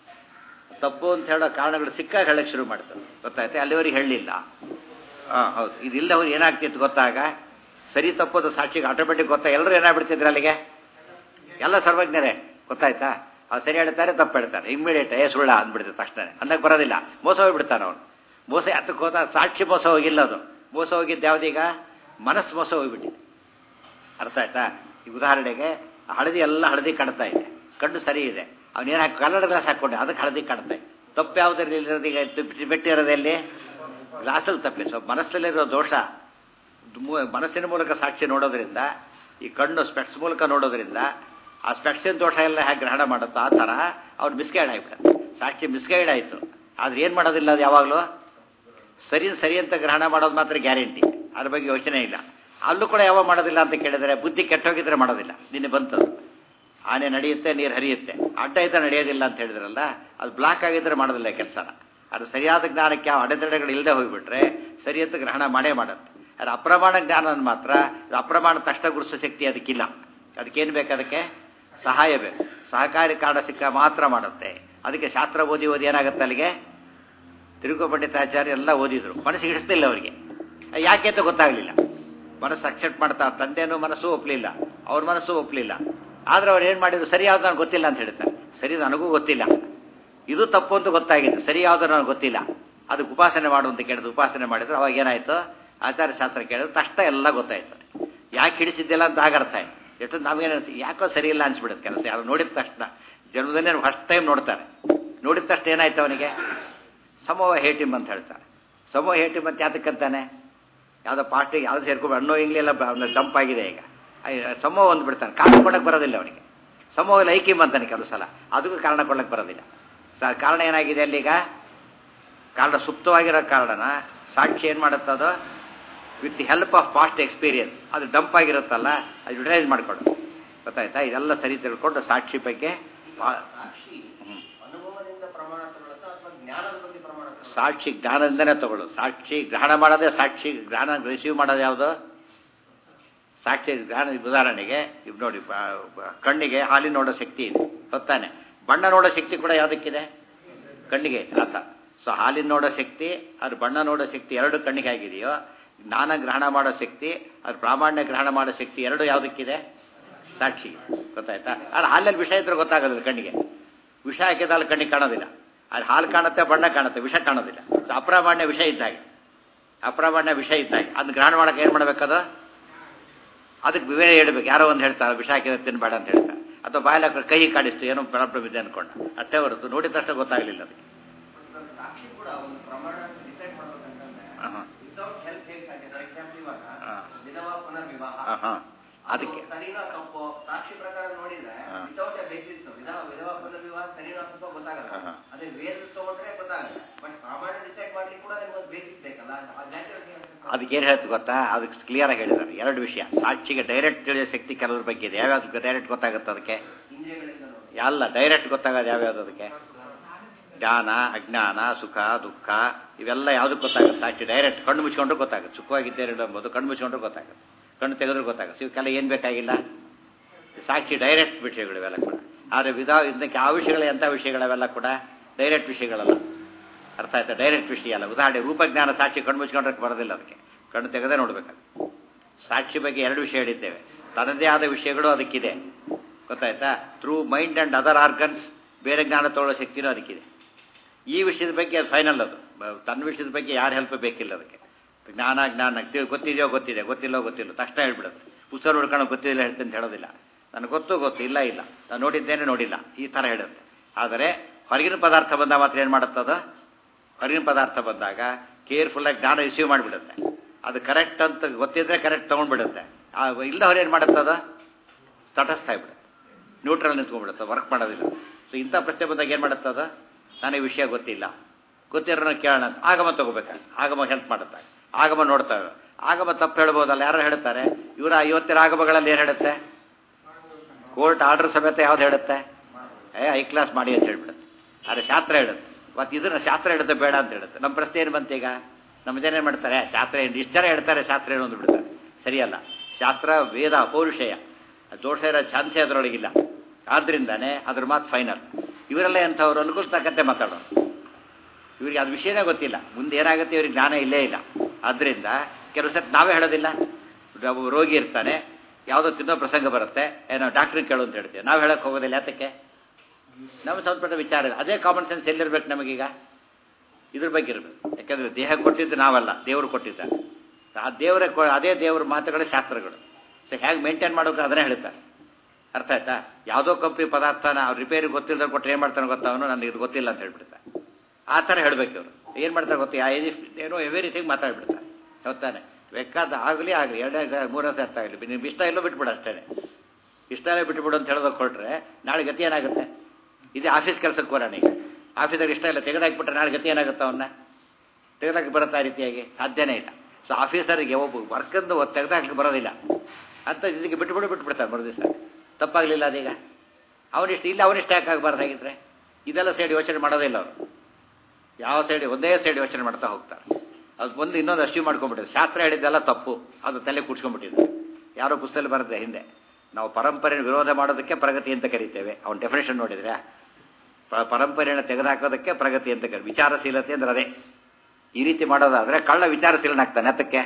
ತಪ್ಪು ಅಂತ ಹೇಳೋ ಕಾರಣಗಳು ಸಿಕ್ಕಾಗ ಹೇಳಕ್ಕೆ ಶುರು ಮಾಡ್ತಾರೆ ಗೊತ್ತಾಯ್ತು ಅಲ್ಲಿವರೆಗೆ ಹೇಳಲಿಲ್ಲ ಹಾಂ ಹೌದು ಇದಿಲ್ಲವ್ರು ಏನಾಗ್ತಿತ್ತು ಗೊತ್ತಾಗ ಸರಿ ತಪ್ಪೋದು ಸಾಕ್ಷಿಗೆ ಆಟೋಮೆಟಿಕ್ ಗೊತ್ತಾ ಎಲ್ಲರೂ ಏನಾಗ್ಬಿಡ್ತಿದ್ರು ಅಲ್ಲಿಗೆ ಎಲ್ಲ ಸರ್ವಜ್ಞರೇ ಗೊತ್ತಾಯ್ತಾ ಅವ್ರು ಸರಿ ಹೇಳ್ತಾರೆ ತಪ್ಪು ಹೇಳ್ತಾರೆ ಇಮ್ಮಿಡಿಯೇಟ್ ಏ ಸುಳ್ಳ ಅಂದ್ಬಿಡ್ತಾರೆ ತಕ್ಷಣ ಅನ್ನಕ್ಕೆ ಬರೋದಿಲ್ಲ ಮೋಸ ಹೋಗ್ಬಿಡ್ತಾನೆ ಅವನು ಮೋಸ ಹತ್ತಕ್ಕೆ ಹೋದ ಸಾಕ್ಷಿ ಮೋಸ ಹೋಗಿಲ್ಲ ಅದು ಮೋಸ ಹೋಗಿದ್ದು ಯಾವುದೀಗ ಮನಸ್ಸು ಮೋಸ ಹೋಗ್ಬಿಟ್ಟಿದೆ ಅರ್ಥ ಆಯ್ತಾ ಈ ಉದಾಹರಣೆಗೆ ಹಳದಿ ಎಲ್ಲ ಹಳದಿ ಕಾಣ್ತಾ ಇದೆ ಕಣ್ಣು ಸರಿ ಇದೆ ಅವನೇನು ಹಾಕಿ ಕನ್ನಡ ಗ್ಲಾಸ್ ಹಾಕೊಂಡೆ ಅದಕ್ಕೆ ಹಳದಿ ಕಾಣ್ತಾ ಇದೆ ತಪ್ಪು ಯಾವುದರಲ್ಲಿ ಇರೋದು ಈಗ ಬಿಟ್ಟಿರೋದಲ್ಲಿ ಗ್ಲಾಸಲ್ಲಿ ತಪ್ಪಿ ಸೊ ಮನಸ್ಸಲ್ಲಿರೋ ದೋಷ ಮು- ಮನಸ್ಸಿನ ಮೂಲಕ ಸಾಕ್ಷಿ ನೋಡೋದ್ರಿಂದ ಈ ಕಣ್ಣು ಸ್ಪೆಕ್ಸ್ ಮೂಲಕ ನೋಡೋದ್ರಿಂದ ಆ ಸ್ಪೆಕ್ಸಿನ ದೋಷ ಎಲ್ಲ ಹೇಗೆ ಗ್ರಹಣ ಮಾಡುತ್ತೋ ಆ ಥರ ಅವ್ರು ಮಿಸ್ಗೈಡ್ ಆಗಿಬಿಡುತ್ತೆ ಸಾಕ್ಷಿ ಮಿಸ್ಗೈಡ್ ಆಯಿತು ಆದ್ರೆ ಏನು ಮಾಡೋದಿಲ್ಲ ಅದು ಯಾವಾಗಲೂ ಸರಿ ಸರಿ ಅಂತ ಗ್ರಹಣ ಮಾಡೋದು ಮಾತ್ರ ಗ್ಯಾರಂಟಿ ಅದ್ರ ಬಗ್ಗೆ ಯೋಚನೆ ಇಲ್ಲ ಅಲ್ಲೂ ಕೂಡ ಯಾವಾಗ ಮಾಡೋದಿಲ್ಲ ಅಂತ ಕೇಳಿದರೆ ಬುದ್ಧಿ ಕೆಟ್ಟೋಗಿದ್ರೆ ಮಾಡೋದಿಲ್ಲ ನಿನ್ನೆ ಬಂತದು ಆನೆ ನಡೆಯುತ್ತೆ ನೀರು ಹರಿಯುತ್ತೆ ಅಡ್ಡ ಇದ್ದರೆ ನಡೆಯೋದಿಲ್ಲ ಅಂತ ಹೇಳಿದ್ರಲ್ಲ ಅದು ಬ್ಲಾಕ್ ಆಗಿದ್ರೆ ಮಾಡೋದಿಲ್ಲ ಕೆಲಸನ ಅದು ಸರಿಯಾದ ಜ್ಞಾನಕ್ಕೆ ಯಾವ ಅಡೆತಡೆಗಳು ಇಲ್ಲದೆ ಹೋಗ್ಬಿಟ್ರೆ ಸರಿ ಅಂತ ಗ್ರಹಣ ಮಾಡೇ ಮಾಡುತ್ತೆ ಅದು ಅಪ್ರಮಾಣ ಜ್ಞಾನ ಮಾತ್ರ ಇದು ಅಪ್ರಮಾಣ ತಷ್ಟ ಗುರುಸೋ ಶಕ್ತಿ ಅದಕ್ಕಿಲ್ಲ ಅದಕ್ಕೇನು ಬೇಕು ಅದಕ್ಕೆ ಸಹಾಯ ಬೇಕು ಸಹಕಾರಿ ಕಾರಣ ಸಿಕ್ಕ ಮಾತ್ರ ಮಾಡುತ್ತೆ ಅದಕ್ಕೆ ಶಾಸ್ತ್ರ ಓದಿ ಓದಿ ಏನಾಗುತ್ತೆ ಅಲ್ಲಿಗೆ ತಿರುಗು ಪಂಡಿತಾಚಾರ್ಯ ಎಲ್ಲ ಓದಿದ್ರು ಮನಸ್ಸಿಗೆ ಹಿಡಿಸ್ತಿಲ್ಲ ಅವರಿಗೆ ಯಾಕೆ ಅಂತ ಗೊತ್ತಾಗಲಿಲ್ಲ ಮನಸ್ಸು ಅಕ್ಸೆಪ್ಟ್ ಮಾಡ್ತಾ ತಂದೆನೂ ಮನಸ್ಸು ಒಪ್ಪಲಿಲ್ಲ ಅವ್ರ ಮನಸ್ಸು ಒಪ್ಪಲಿಲ್ಲ ಆದ್ರೆ ಅವ್ರು ಏನು ಮಾಡಿದ್ರು ಸರಿ ಯಾವ್ದು ನನಗೆ ಗೊತ್ತಿಲ್ಲ ಅಂತ ಹೇಳ್ತಾರೆ ಸರಿ ನನಗೂ ಗೊತ್ತಿಲ್ಲ ಇದು ತಪ್ಪು ಅಂತ ಗೊತ್ತಾಗಿತ್ತು ಸರಿ ಯಾವ್ದು ನನಗೆ ಗೊತ್ತಿಲ್ಲ ಅದಕ್ಕೆ ಉಪಾಸನೆ ಮಾಡು ಅಂತ ಕೇಳಿದ್ರು ಉಪಾಸನೆ ಮಾಡಿದ್ರು ಅವಾಗ ಏನಾಯ್ತು ಆಚಾರ್ಯ ಶಾಸ್ತ್ರ ಕೇಳಿದ್ರು ತಕ್ಷಣ ಎಲ್ಲ ಗೊತ್ತಾಯ್ತು ಯಾಕೆ ಹಿಡಿಸಿದ್ದಿಲ್ಲ ಅಂತ ಆಗ ಅರ್ಥ ಆಯ್ತು ಎಷ್ಟು ನಮಗೇನು ಯಾಕೋ ಸರಿ ಇಲ್ಲ ಅನ್ಸ್ಬಿಡುತ್ತೆ ಕೆಲಸ ಯಾರು ನೋಡಿದ ತಕ್ಷಣ ಜನ್ಮದಲ್ಲೇ ಫಸ್ಟ್ ಟೈಮ್ ನೋಡ್ತಾರೆ ನೋಡಿದ ತಕ್ಷಣ ಏನಾಯ್ತು ಅವನಿಗೆ ಸಮೂಹ ಹೇಟಿಮ್ ಅಂತ ಹೇಳ್ತಾರೆ ಸಮೂಹ ಹೇಟಿಮ್ ಅಂತ ಯಾತಕ್ಕಂತಾನೆ ಯಾವುದೋ ಪಾರ್ಟಿಗೆ ಯಾವ್ದು ಸೇರ್ಕೊಂಡು ಹಣ್ಣು ಇಂಗ್ಲೆಲ್ಲ ಡಂಪ್ ಆಗಿದೆ ಈಗ ಅಯ್ಯ, ಸಮೂಹ ಒಂದು ಬಿಡ್ತಾನೆ ಕಾರಣ ಕೊಡಕ್ಕೆ ಬರೋದಿಲ್ಲ ಅವನಿಗೆ ಸಮೂಹ ಲೈಕಿಮ್ ಅಂತಾನೆ ಕೆಲವು ಸಲ ಅದಕ್ಕೂ ಕಾರಣ ಕೊಡಕ್ಕೆ ಬರೋದಿಲ್ಲ ಸ ಕಾರಣ ಏನಾಗಿದೆ ಅಲ್ಲೀಗ ಕಾರಣ ಸುಪ್ತವಾಗಿರೋ ಕಾರಣನ ಸಾಕ್ಷಿ ಏನು ಮಾಡುತ್ತದೋ with the help of past experience ಅದು ಡಂಪ್ ಆಗಿರುತ್ತಲ್ಲ ಅದು ಯುಟಿಲೈಸ್ ಮಾಡ್ಕೊಂಡು ಗೊತ್ತಾಯ್ತಾ ಇದೆಲ್ಲ ಸರಿ ತಿಳ್ಕೊಂಡು ಸಾಕ್ಷಿ ಬಗ್ಗೆ ಬಾ- ಸಾಕ್ಷಿ ಹ್ಮ್. ಅನುಭವದಿಂದ ಪ್ರಮಾಣ ತಗೊಳ್ಳುತ್ತಾ ಅಥವಾ ಜ್ಞಾನದ ಬಗ್ಗೆ ಪ್ರಮಾಣ ತಗೊಳ್ಳುತ್ತಾ? ಸಾಕ್ಷಿ ಜ್ಞಾನದಿಂದನೇ ತಗೊಳ್ಳೋದು ಸಾಕ್ಷಿ ಗ್ರಹಣ ಮಾಡೋದೇ ಸಾಕ್ಷಿ ಗ್ರಹಣ ರಿಸೀವ್ ಮಾಡೋದು ಯಾವುದು ಸಾಕ್ಷಿ ಗ್ರಹಣ ಉದಾಹರಣೆಗೆ ಇವ್ ನೋಡಿ ಬ- ಬ- ಕಣ್ಣಿಗೆ ಹಾಲಿನ ನೋಡೋ ಶಕ್ತಿ ಇದೆ ಹೊತ್ತಾನೆ ಬಣ್ಣ ನೋಡೋ ಶಕ್ತಿ ಕೂಡ ಯಾವುದಕ್ಕಿದೆ ಕಣ್ಣಿಗೆ ಆತ ಸೊ ಹಾಲಿನ ನೋಡೋ ಶಕ್ತಿ ಅದ್ರ ಬಣ್ಣ ನೋಡೋ ಶಕ್ತಿ ಎರಡು ಕಣ್ಣಿಗೆ ಆಗಿದೆಯೋ ಜ್ಞಾನ ಗ್ರಹಣ ಮಾಡೋ ಶಕ್ತಿ ಅದ್ರ ಪ್ರಾಮಾಣ್ಯ ಗ್ರಹಣ ಮಾಡೋ ಶಕ್ತಿ ಎರಡು ಯಾವುದಕ್ಕಿದೆ ಸಾಕ್ಷಿ ಗೊತ್ತಾಯ್ತಾ ಅದು ಹಾಲಲ್ಲಿ ವಿಷ ಇದ್ರೆ ಗೊತ್ತಾಗೋದಿಲ್ಲ ಕಣ್ಣಿಗೆ ವಿಷ ಹಾಕಿದಲ್ಲಿ ಕಣ್ಣಿಗೆ ಕಾಣೋದಿಲ್ಲ ಅದು ಹಾಲು ಕಾಣುತ್ತೆ ಬಣ್ಣ ಕಾಣುತ್ತೆ ವಿಷ ಕಾಣೋದಿಲ್ಲ ಸೊ ಅಪ್ರಾಮಾಣ್ಯ ವಿಷ ಇದ್ದಾಗೆ ಅಪ್ರಾಮಾಣ್ಯ ವಿಷ ಇದ್ದಾಗೆ ಅದನ್ನ ಗ್ರಹಣ ಮಾಡಕ್ಕೆ ಏನು ಮಾಡ್ಬೇಕದು ಅದಕ್ಕೆ ವಿವೇಕ ಹೇಳ್ಬೇಕು ಯಾರೋ ಒಂದು ಹೇಳ್ತಾರೆ ವಿಷ ಹಾಕಿದ್ರೆ ತಿನ್ಬೇಡ ಅಂತ ಹೇಳ್ತಾರೆ ಅಥವಾ ಬಾಯಲ್ಲಿ ಹಾಕಿದ್ರೆ ಕೈ ಕಾಡಿಸ್ತು ಏನೋ ಪ್ರಾಬ್ಲಮ್ ಇದೆ ಅನ್ಕೊಂಡ ಅಷ್ಟೇ ಹೊರತು ನೋಡಿದ ತಕ್ಷಣ ಗೊತ್ತಾಗಲಿಲ್ಲ ಅದಕ್ಕೆ ಒಂದು ಸಾಕ್ಷಿ ಕೂಡ ಒಂದು ಪ್ರಮಾಣ ಡಿಸೈಡ್ ಮಾಡ್ಬೇಕಂತಂದ್ರೆ ಆಹಾ. ವಿತೌಟ್ ಹೆಲ್ಪ್ ಹೇಗೆ ಸಾಧ್ಯ ಫಾರ್ ಎಕ್ಸಾಂಪಲ್ ಇವಾಗ ಹಾ. ವಿಧವಾ ಪುನರ್ವಿವಾಹ ಆಹಾ. ಅದಕ್ಕೆ ಅದು ಸರಿನೋ ತಪ್ಪೋ ಸಾಕ್ಷಿ ಪ್ರಕಾರ ನೋಡಿದ್ರೆ ಹಾ. ವಿತೌಟ್ ಎ ಬೇಸಿಸ್ ವಿಧವಾ ವಿಧವಾ ಪುನರ್ವಿವಾಹ ಸರಿನೋ ತಪ್ಪೋ ಗೊತ್ತಾಗಲ್ಲ ಆಹಾ. ಅದೇ ವೇದ ತಗೊಂಡ್ರೆ ಗೊತ್ತಾಗಲ್ಲ ಬಟ್ ಪ್ರಮಾಣ ಡಿಸೈಡ್ ಮಾಡ್ಲಿಕ್ಕೆ ಕೂಡ ನಿಮ್ಗೆ ಒಂದು ಬೇಸಿಸ್ ಬೇಕಲ್ಲ ನ್ಯಾಚುರಲ್ ಅದಕ್ಕೆ ಏನು ಹೇಳ್ತು ಗೊತ್ತಾ ಅದಕ್ಕೆ ಕ್ಲಿಯರ್ ಆಗಿ ಹೇಳಿದ್ದಾರೆ ಎರಡು ವಿಷಯ ಸಾಕ್ಷಿಗೆ ಡೈರೆಕ್ಟ್ ತಿಳಿಯೋ ಶಕ್ತಿ ಕೆಲವ್ರ ಬಗ್ಗೆ ಇದೆ ಯಾವ್ಯಾವ್ದಕ್ಕೆ ಡೈರೆಕ್ಟ್ ಗೊತ್ತಾಗುತ್ತೆ ಅದಕ್ಕೆ ಇಂದ್ರಿಯಗಳಿಂದ ನೋಡಿ ಎಲ್ಲ ಡೈರೆಕ್ಟ್ ಗೊತ್ತಾಗೋದು ಯಾವ್ಯಾವ್ದು ಅದಕ್ಕೆ ಜ್ಞಾನ ಅಜ್ಞಾನ ಸುಖ ದುಃಖ ಇವೆಲ್ಲ ಯಾವುದಕ್ಕೆ ಗೊತ್ತಾಗುತ್ತೆ ಸಾಕ್ಷಿ ಡೈರೆಕ್ಟ್ ಕಣ್ಣು ಮುಚ್ಕೊಂಡ್ರು ಗೊತ್ತಾಗುತ್ತೆ ಸುಖವಾಗಿದ್ದೇನೆ ಎಂಬುದು ಕಣ್ಣು ಮುಚ್ಕೊಂಡ್ರು ಗೊತ್ತಾಗುತ್ತೆ ಕಣ್ಣು ತೆಗೆದ್ರು ಗೊತ್ತಾಗುತ್ತೆ ಇವಕ್ಕೆಲ್ಲ ಏನು ಬೇಕಾಗಿಲ್ಲ ಸಾಕ್ಷಿ ಡೈರೆಕ್ಟ್ ವಿಷಯಗಳು ಇವೆಲ್ಲ ಕೂಡ ಆದರೆ ವಿಧ ಇದಕ್ಕೆ ಆ ವಿಷಯಗಳು ಎಂಥ ವಿಷಯಗಳವೆಲ್ಲ ಕೂಡ ಡೈರೆಕ್ಟ್ ವಿಷಯಗಳಲ್ಲ ಅರ್ಥ ಆಯ್ತಾ ಡೈರೆಕ್ಟ್ ವಿಷಯ ಅಲ್ಲ ಉದಾಹರಣೆ ರೂಪಜ್ಞಾನ ಸಾಕ್ಷಿ ಕಣ್ಣು ಮುಚ್ಕೊಂಡ್ರೆ ಬರೋದಿಲ್ಲ ಅದಕ್ಕೆ ಕಣ್ಣು ತೆಗೆದೇ ನೋಡ್ಬೇಕಾಗುತ್ತೆ ಸಾಕ್ಷಿ ಬಗ್ಗೆ ಎರಡು ವಿಷಯ ಹೇಳಿದ್ದೇವೆ ತನ್ನದೇ ಆದ ವಿಷಯಗಳು ಅದಕ್ಕಿದೆ ಗೊತ್ತಾಯ್ತಾ through mind and other organs ಬೇರೆ ಜ್ಞಾನ ತಗೊಳ್ಳೋ ಶಕ್ತಿನೂ ಅದಕ್ಕಿದೆ ಈ ವಿಷಯದ ಬಗ್ಗೆ ಅದು ಫೈನಲ್ ಅದು ಬ- ತನ್ನ ವಿಷಯದ ಬಗ್ಗೆ ಯಾರು ಹೆಲ್ಪ್ ಬೇಕಿಲ್ಲ ಅದಕ್ಕೆ ಜ್ಞಾನ ಜ್ಞಾನ ತಿ- ಗೊತ್ತಿದೆಯೋ ಗೊತ್ತಿದೆ ಗೊತ್ತಿಲ್ಲೋ ಗೊತ್ತಿಲ್ಲ ತಕ್ಷಣ ಹೇಳ್ಬಿಡುತ್ತೆ ಪುಸ್ತಕ ನೋಡ್ಕೊಂಡು ಗೊತ್ತಿಲ್ಲ ಹೇಳ್ತೀನಿ ಅಂತ ಹೇಳೋದಿಲ್ಲ ನನಗೆ ಗೊತ್ತು ಗೊತ್ತು ಇಲ್ಲ ಇಲ್ಲ ನಾನು ನೋಡಿದ್ದೇನೆ ನೋಡಿಲ್ಲ ಈ ಥರ ಹೇಳುತ್ತೆ ಆದರೆ ಹೊರಗಿನ ಪದಾರ್ಥ ಬಂದಾಗ ಮಾತ್ರ ಏನು ಮಾಡುತ್ತದ ಹೊರಗಿನ ಪದಾರ್ಥ ಬಂದಾಗ ಕೇರ್ಫುಲ್ಲಾಗಿ ಜ್ಞಾನ ರಿಸೀವ್ ಮಾಡಿಬಿಡುತ್ತೆ ಅದು ಕರೆಕ್ಟ್ ಅಂತ ಗೊತ್ತಿದ್ರೆ ಕರೆಕ್ಟ್ ತೊಗೊಂಡ್ಬಿಡುತ್ತೆ ಇಲ್ಲ ಹೊರ ಏನು ಮಾಡುತ್ತದ ತಟಸ್ಥ ಆಗ್ಬಿಡುತ್ತೆ ನ್ಯೂಟ್ರಲ್ ನಿಂತ್ಕೊಂಡ್ಬಿಡುತ್ತೆ ವರ್ಕ್ ಮಾಡೋದಿಲ್ಲ ಸೊ ಇಂಥ ಪ್ರಶ್ನೆ ಬಂದಾಗ ಏನು ಮಾಡುತ್ತದ ನನಗೆ ವಿಷಯ ಗೊತ್ತಿಲ್ಲ ಗೊತ್ತಿರೋನ ಕೇಳೋಣ ಅಂತ ಆಗಮ ತಗೋಬೇಕು ಆಗಮ ಹೆಲ್ಪ್ ಮಾಡುತ್ತೆ ಆಗಮ ನೋಡ್ತಾವೆ ಆಗಮ ತಪ್ಪು ಹೇಳ್ಬೋದಲ್ಲ ಯಾರು ಹೇಳ್ತಾರೆ ಇವರ ಇವತ್ತಿನ ಆಗಮಗಳಲ್ಲಿ ಏನು ಹೇಳುತ್ತೆ ಕೋರ್ಟ್ ಆರ್ಡರ್ ಸಮೇತ ಯಾವ್ದು ಹೇಳುತ್ತೆ ಏ ಐ ಕ್ಲಾಸ್ ಮಾಡಿ ಅಂತ ಹೇಳ್ಬಿಡುತ್ತೆ ಆದರೆ ಶಾಸ್ತ್ರ ಹೇಳುತ್ತೆ ಮತ್ತು ಇದನ್ನ ಶಾಸ್ತ್ರ ಹೇಳುತ್ತೆ ಬೇಡ ಅಂತ ಹೇಳುತ್ತೆ ನಮ್ಮ ಪ್ರಶ್ನೆ ಏನು ಬಂತು ಈಗ ನಮ್ಮ ಜನ ಏನು ಮಾಡ್ತಾರೆ ಶಾಸ್ತ್ರ ಏನು ಇಷ್ಟು ಜನ ಹೇಳ್ತಾರೆ ಶಾಸ್ತ್ರ ಏನು ಅಂತ ಬಿಡ್ತಾರೆ ಸರಿಯಲ್ಲ ಶಾಸ್ತ್ರ ವೇದ ಅಪೌರುಷೇಯ ದೋಷ ಇರೋ ಚಾನ್ಸೇ ಅದರೊಳಗಿಲ್ಲ ಆದ್ರಿಂದಾನೇ ಅದ್ರ ಮಾತು ಫೈನಲ್ ಇವರೆಲ್ಲ ಎಂಥವ್ರು ಅನುಕೂಲ ತಕ್ಕಂತೆ ಮಾತಾಡೋರು ಇವರಿಗೆ ಅದು ವಿಷಯನೇ ಗೊತ್ತಿಲ್ಲ ಮುಂದೆ ಏನಾಗುತ್ತೆ ಇವ್ರಿಗೆ ಜ್ಞಾನ ಇಲ್ಲೇ ಇಲ್ಲ ಆದ್ದರಿಂದ ಕೆಲವು ಸತಿ ನಾವೇ ಹೇಳೋದಿಲ್ಲ ಒಬ್ಬ ರೋಗಿ ಇರ್ತಾನೆ ಯಾವುದೋ ತಿನ್ನೋ ಪ್ರಸಂಗ ಬರುತ್ತೆ ಏನೋ ಡಾಕ್ಟ್ರಿಗೆ ಕೇಳು ಅಂತ ಹೇಳ್ತೀವಿ ನಾವು ಹೇಳಕ್ಕೆ ಹೋಗೋದಿಲ್ಲ ಯಾತಕ್ಕೆ ನಮ್ಮ ಸಂಸ್ಕೃತ ವಿಚಾರ ಇಲ್ಲ ಅದೇ ಕಾಮನ್ ಸೆನ್ಸ್ ಎಲ್ಲಿರ್ಬೇಕು ನಮಗೀಗ ಇದ್ರ ಬಗ್ಗೆ ಇರಬೇಕು ಯಾಕಂದ್ರೆ ದೇಹ ಕೊಟ್ಟಿದ್ದು ನಾವಲ್ಲ ದೇವರು ಕೊಟ್ಟಿದ್ದಾರೆ ಆ ದೇವರ ಅದೇ ದೇವರ ಮಾತುಗಳೇ ಶಾಸ್ತ್ರಗಳು ಸೊ ಹೇಗೆ ಮೇಂಟೈನ್ ಮಾಡೋಕೆ ಅದನ್ನೇ ಹೇಳ್ತಾರೆ ಅರ್ಥ ಆಯ್ತಾ ಯಾವುದೋ ಕಂಪ್ನಿ ಪದಾರ್ಥನ ಅವ್ರು ರಿಪೇರಿ ಗೊತ್ತಿಲ್ಲದ ಕೊಟ್ಟರೆ ಏನು ಮಾಡ್ತಾನೆ ಗೊತ್ತಾ ಅವನು ನನಗೆ ಇದು ಗೊತ್ತಿಲ್ಲ ಅಂತ ಹೇಳ್ಬಿಡ್ತಾರೆ ಆ ಥರ ಹೇಳಬೇಕು ಇವರು ಏನು ಮಾಡ್ತಾರೆ ಗೊತ್ತಾ ಯಾ ಏನೋ ಎವ್ರಿಥಿಂಗ್ ಮಾತಾಡ್ಬಿಡ್ತಾರೆ ಹೌದಾನೆ ಬೇಕಾದ ಆಗಲಿ ಆಗಲಿ ಎರಡನೇ ಮೂರನೇ ಅರ್ಥ ಆಗಲಿ ನಿಮ್ಗೆ ಇಷ್ಟ ಇಲ್ಲೋ ಬಿಟ್ಬಿಡು ಅಷ್ಟೇ ಇಷ್ಟನೇ ಬಿಟ್ಬಿಡು ಅಂತ ಹೇಳೋದಕ್ಕೆ ಕೊಟ್ಟರೆ ನಾಳೆ ಗತಿ ಏನಾಗುತ್ತೆ ಇದೇ ಆಫೀಸ್ ಕೆಲಸಕ್ಕೆ ಬರೋಣ ಈಗ ಆಫೀಸಲ್ಲಿ ಇಷ್ಟ ಇಲ್ಲ ತೆಗೆದಾಕ್ಬಿಟ್ರೆ ನಾಳೆ ಗತಿ ಏನಾಗುತ್ತೆ ಅವನ್ನ ತೆಗೆದಾಕಿ ಬರುತ್ತೆ ಆ ರೀತಿಯಾಗಿ ಸಾಧ್ಯನೇ ಇಲ್ಲ ಸೊ ಆಫೀಸರಿಗೆ ಒಬ್ಬ ವರ್ಕಂದು ತೆಗೆದಾಕಲಿಕ್ಕೆ ಬರೋದಿಲ್ಲ ಅಂತ ಇದಕ್ಕೆ ಬಿಟ್ಬಿಡು ಬಿಟ್ಬಿಡ್ತಾರೆ ಮರು ದಿವಸ ತಪ್ಪಾಗಲಿಲ್ಲ ಅದೀಗ ಅವನಿಷ್ಟು ಇಲ್ಲ ಅವನಿಷ್ಟ ಯಾಕೆ ಆಗಬಾರ್ದಾಗಿದ್ರೆ ಇದೆಲ್ಲ ಸೈಡ್ ಯೋಚನೆ ಮಾಡೋದಿಲ್ಲ ಅವರು ಯಾವ ಸೈಡ್ ಒಂದೇ ಸೈಡ್ ಯೋಚನೆ ಮಾಡ್ತಾ ಹೋಗ್ತಾರೆ ಅದು ಒಂದು ಇನ್ನೊಂದು ಅಶ್ಯೂ ಮಾಡ್ಕೊಂಡ್ಬಿಟ್ಟಿದೆ ಶಾಸ್ತ್ರ ಹೇಳಿದ್ದೆಲ್ಲ ತಪ್ಪು ಅದು ತಲೆ ಕೂಡ್ಸ್ಕೊಂಡ್ಬಿಟ್ಟಿದೆ ಯಾರೋ ಪುಸ್ತಕದಲ್ಲಿ ಬರುತ್ತೆ ಹಿಂದೆ ನಾವು ಪರಂಪರೆ ವಿರೋಧ ಮಾಡೋದಕ್ಕೆ ಪ್ರಗತಿ ಅಂತ ಕರಿತೇವೆ ಅವನ ಡೆಫಿನೇಷನ್ ನೋಡಿದ್ರೆ ಪರಂಪರೆಯನ್ನು ತೆಗೆದುಹಾಕೋದಕ್ಕೆ ಪ್ರಗತಿ ಅಂತ ಕರಿ ವಿಚಾರಶೀಲತೆ ಅಂದ್ರೆ ಅದೇ ಈ ರೀತಿ ಮಾಡೋದಾದ್ರೆ ಕಳ್ಳ ವಿಚಾರಶೀಲನಾಗ್ತಾನೆ ಅದಕ್ಕೆ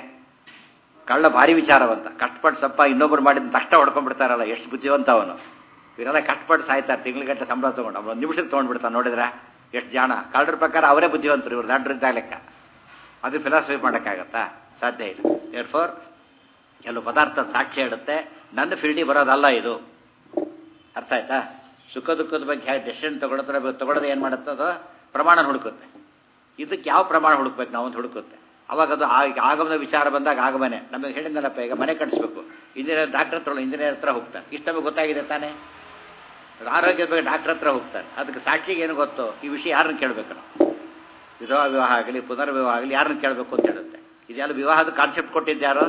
ಕಳ್ಳ ಭಾರಿ ವಿಚಾರವಂತ ಕಷ್ಟಪಟ್ಟು ಸಪ್ಪ ಇನ್ನೊಬ್ರು ಮಾಡಿದ ತಕ್ಷಣ ಹೊಡ್ಕೊಂಡ್ಬಿಡ್ತಾರಲ್ಲ ಎಷ್ಟು ಬುದ್ಧಿವಂತ ಅವನು ಇವರೆಲ್ಲ ಕಷ್ಟಪಟ್ಟು ಸಾಯ್ತಾರೆ ತಿಂಗಳಿಗಟ್ಟೆ ಸಂಬಳ ತೊಗೊಂಡು ಅವನು ಒಂದು ನಿಮಿಷಕ್ಕೆ ತೊಗೊಂಡ್ಬಿಡ್ತಾನೆ ನೋಡಿದ್ರೆ ಎಷ್ಟು ಜಾಣ ಕಳ್ಳರ ಪ್ರಕಾರ ಅವರೇ ಬುದ್ಧಿವಂತರು ಇವ್ರು ದಾಡ್ರಿದ್ದ ಲೆಕ್ಕ ಅದು ಫಿಲಾಸಫಿ ಮಾಡೋಕ್ಕಾಗತ್ತಾ ಸಾಧ್ಯ ಇಲ್ಲ ಏರ್ ಫೋರ್ ಕೆಲವು ಪದಾರ್ಥ ಸಾಕ್ಷಿ ಹೇಳುತ್ತೆ ನನ್ನ ಫೀಲ್ಡಿಗೆ ಬರೋದಲ್ಲ ಇದು ಅರ್ಥ ಆಯ್ತಾ ಸುಖ ದುಃಖದ ಬಗ್ಗೆ ಹೇಗೆ ಡೆಸಿಷನ್ ತಗೊಳತ್ರ ತಗೊಳ್ಳೋದು ಏನು ಮಾಡುತ್ತದೋ ಪ್ರಮಾಣ ಹುಡುಕುತ್ತೆ ಇದಕ್ಕೆ ಯಾವ ಪ್ರಮಾಣ ಹುಡುಕ್ಬೇಕು ನಾವು ಅಂತ ಹುಡುಕುತ್ತೆ ಅವಾಗ ಅದು ಆಗಮನ ವಿಚಾರ ಬಂದಾಗ ಆಗಮನೆ ನಮಗೆ ಹೇಳಿದ್ನಲ್ಲಪ್ಪ ಈಗ ಮನೆ ಕಟ್ಟಿಸ್ಬೇಕು ಇಂಜಿನಿಯರ್ ಡಾಕ್ಟರ್ ಹತ್ರ ಇಂಜಿನಿಯರ್ ಹತ್ರ ಹೋಗ್ತಾನೆ ಇಷ್ಟ ನಮಗೆ ಗೊತ್ತಾಗಿದೆ ತಾನೇ ಆರೋಗ್ಯದ ಬಗ್ಗೆ ಡಾಕ್ಟರ್ ಹತ್ರ ಹೋಗ್ತಾನೆ ಅದಕ್ಕೆ ಸಾಕ್ಷಿಗೆ ಏನು ಗೊತ್ತು ಈ ವಿಷಯ ಯಾರನ್ನ ಕೇಳಬೇಕು ನಾವು ವಿಧವಾ ವಿವಾಹ ಆಗಲಿ ಪುನರ್ವಿವಾಹ ಆಗಲಿ ಯಾರನ್ನ ಕೇಳಬೇಕು ಅಂತ ಹೇಳುತ್ತೆ ಇದೆಲ್ಲ ವಿವಾಹದ ಕಾನ್ಸೆಪ್ಟ್ ಕೊಟ್ಟಿದ್ದು